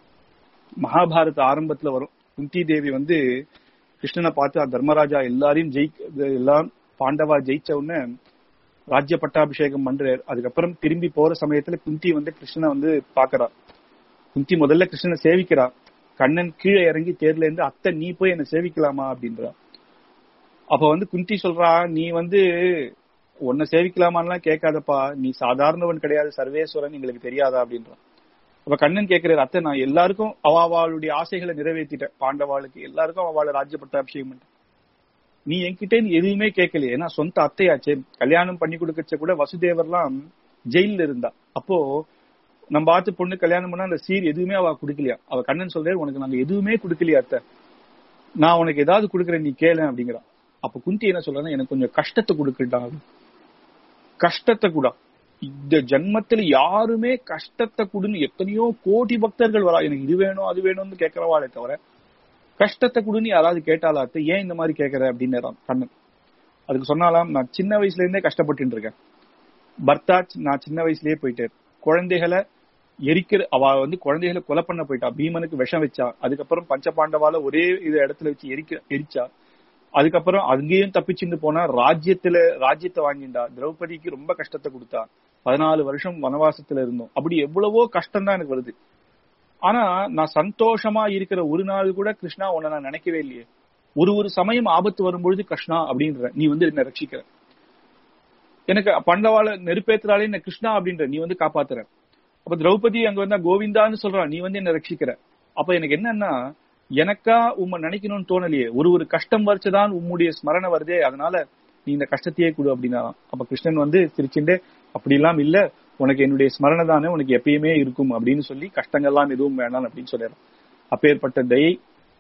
மகாபாரத ஆரம்பத்துல வரும் குந்தி தேவி வந்து கிருஷ்ணனை பார்த்து தர்மராஜா எல்லாரையும் ஜெயிக்க எல்லாம் பாண்டவா ஜெயிச்ச உடனே ராஜ்ய பட்டாபிஷேகம் பண்றார் அதுக்கப்புறம் திரும்பி போற சமயத்துல குந்தி வந்து கிருஷ்ணனை வந்து பாக்குறா குந்தி முதல்ல கிருஷ்ணனை சேவிக்கிறா கண்ணன் கீழே இறங்கி தேர்ல இருந்து அத்தை நீ போய் என்ன சேவிக்கலாமா அப்படின்றா அப்ப வந்து குந்தி சொல்றா நீ வந்து உன்னை சேவிக்கலாமான்லாம் கேட்காதப்பா நீ சாதாரணவன் கிடையாது சர்வேஸ்வரன் எங்களுக்கு தெரியாதா அப்படின்றான் அப்ப கண்ணன் கேட்கிறாரு அத்தை நான் எல்லாருக்கும் அவாவாளுடைய ஆசைகளை நிறைவேற்றிட்டேன் பாண்டவாளுக்கு எல்லாருக்கும் அவளை ராஜ்ய பட்டாபிஷேகம் பண்ணிட்டேன் நீ என்கிட்ட நீ எதுவுமே கேட்கலையே ஏன்னா சொந்த அத்தையாச்சே கல்யாணம் பண்ணி கொடுக்கச்ச கூட வசுதேவர்லாம் ஜெயில இருந்தா அப்போ நம்ம பார்த்து பொண்ணு கல்யாணம் பண்ணா அந்த சீர் எதுவுமே அவ குடுக்கலையா அவ கண்ணன் சொல்றாரு உனக்கு நாங்க எதுவுமே குடுக்கலையா அத்தை நான் உனக்கு ஏதாவது குடுக்கறேன் நீ கேளு அப்படிங்கிறான் அப்ப குந்தி என்ன சொல்றான்னா எனக்கு கொஞ்சம் கஷ்டத்தை கொடுக்கட்டா கஷ்டத்தை கூட இந்த ஜென்மத்துல யாருமே கஷ்டத்தை கொடுன்னு எத்தனையோ கோடி பக்தர்கள் வரா எனக்கு இது வேணும் அது வேணும்னு கேட்கறவாளே தவிர கஷ்டத்தை கொடுன்னு யாராவது கேட்டாலா அத்தை ஏன் இந்த மாதிரி கேட்கற அப்படின்னு கண்ணன் அதுக்கு சொன்னாலாம் நான் சின்ன வயசுல இருந்தே கஷ்டப்பட்டு இருக்கேன் பர்த்தா நான் சின்ன வயசுலயே போயிட்டேன் குழந்தைகளை எரிக்கிற அவ வந்து குழந்தைகளை கொலை பண்ண போயிட்டா பீமனுக்கு விஷம் வச்சா அதுக்கப்புறம் பஞ்ச பாண்டவால ஒரே இது இடத்துல வச்சு எரிக்க எரிச்சா அதுக்கப்புறம் அங்கேயும் தப்பிச்சுட்டு போனா ராஜ்யத்துல ராஜ்யத்தை வாங்கிண்டா திரௌபதிக்கு ரொம்ப கஷ்டத்தை கொடுத்தா பதினாலு வருஷம் வனவாசத்துல இருந்தோம் அப்படி எவ்வளவோ கஷ்டம் தான் எனக்கு வருது ஆனா நான் சந்தோஷமா இருக்கிற ஒரு நாள் கூட கிருஷ்ணா உன்னை நான் நினைக்கவே இல்லையே ஒரு ஒரு சமயம் ஆபத்து வரும்பொழுது கிருஷ்ணா அப்படின்ற நீ வந்து என்ன ரட்சிக்கிற எனக்கு பண்டவால நெருப்பேத்துறாலே என்ன கிருஷ்ணா அப்படின்ற நீ வந்து காப்பாத்துற அப்ப திரௌபதி அங்க வந்தா கோவிந்தான்னு சொல்றா நீ வந்து என்ன ரட்சிக்கிற அப்ப எனக்கு என்னன்னா எனக்கா உம்மை நினைக்கணும்னு தோணலையே ஒரு ஒரு கஷ்டம் வரைச்சுதான் உம்முடைய ஸ்மரணை வருதே அதனால நீ இந்த கஷ்டத்தையே கொடு அப்படின்னா அப்ப கிருஷ்ணன் வந்து சிரிச்சுண்டே அப்படி எல்லாம் இல்ல உனக்கு என்னுடைய ஸ்மரணை தானே உனக்கு எப்பயுமே இருக்கும் அப்படின்னு சொல்லி கஷ்டங்கள்லாம் எதுவும் வேணாம் அப்படின்னு சொல்லிடுறான் அப்பேற்பட்ட தயை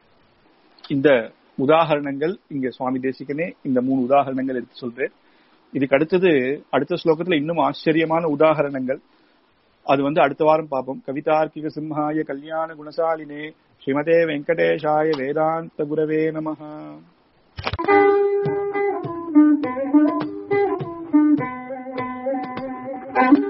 இந்த உதாகரணங்கள் இங்க சுவாமி தேசிகனே இந்த மூணு உதாகரணங்கள் எடுத்து சொல்றேன் இதுக்கு அடுத்தது அடுத்த ஸ்லோகத்துல இன்னும் ஆச்சரியமான உதாகரணங்கள் அது வந்து அடுத்த வாரம் பார்ப்போம் கவிதார்க்கிக சிம்ஹாய கல்யாண குணசாலினே ஸ்ரீமதே வெங்கடேஷாய வேதாந்த குரவே நமஹ Thank you.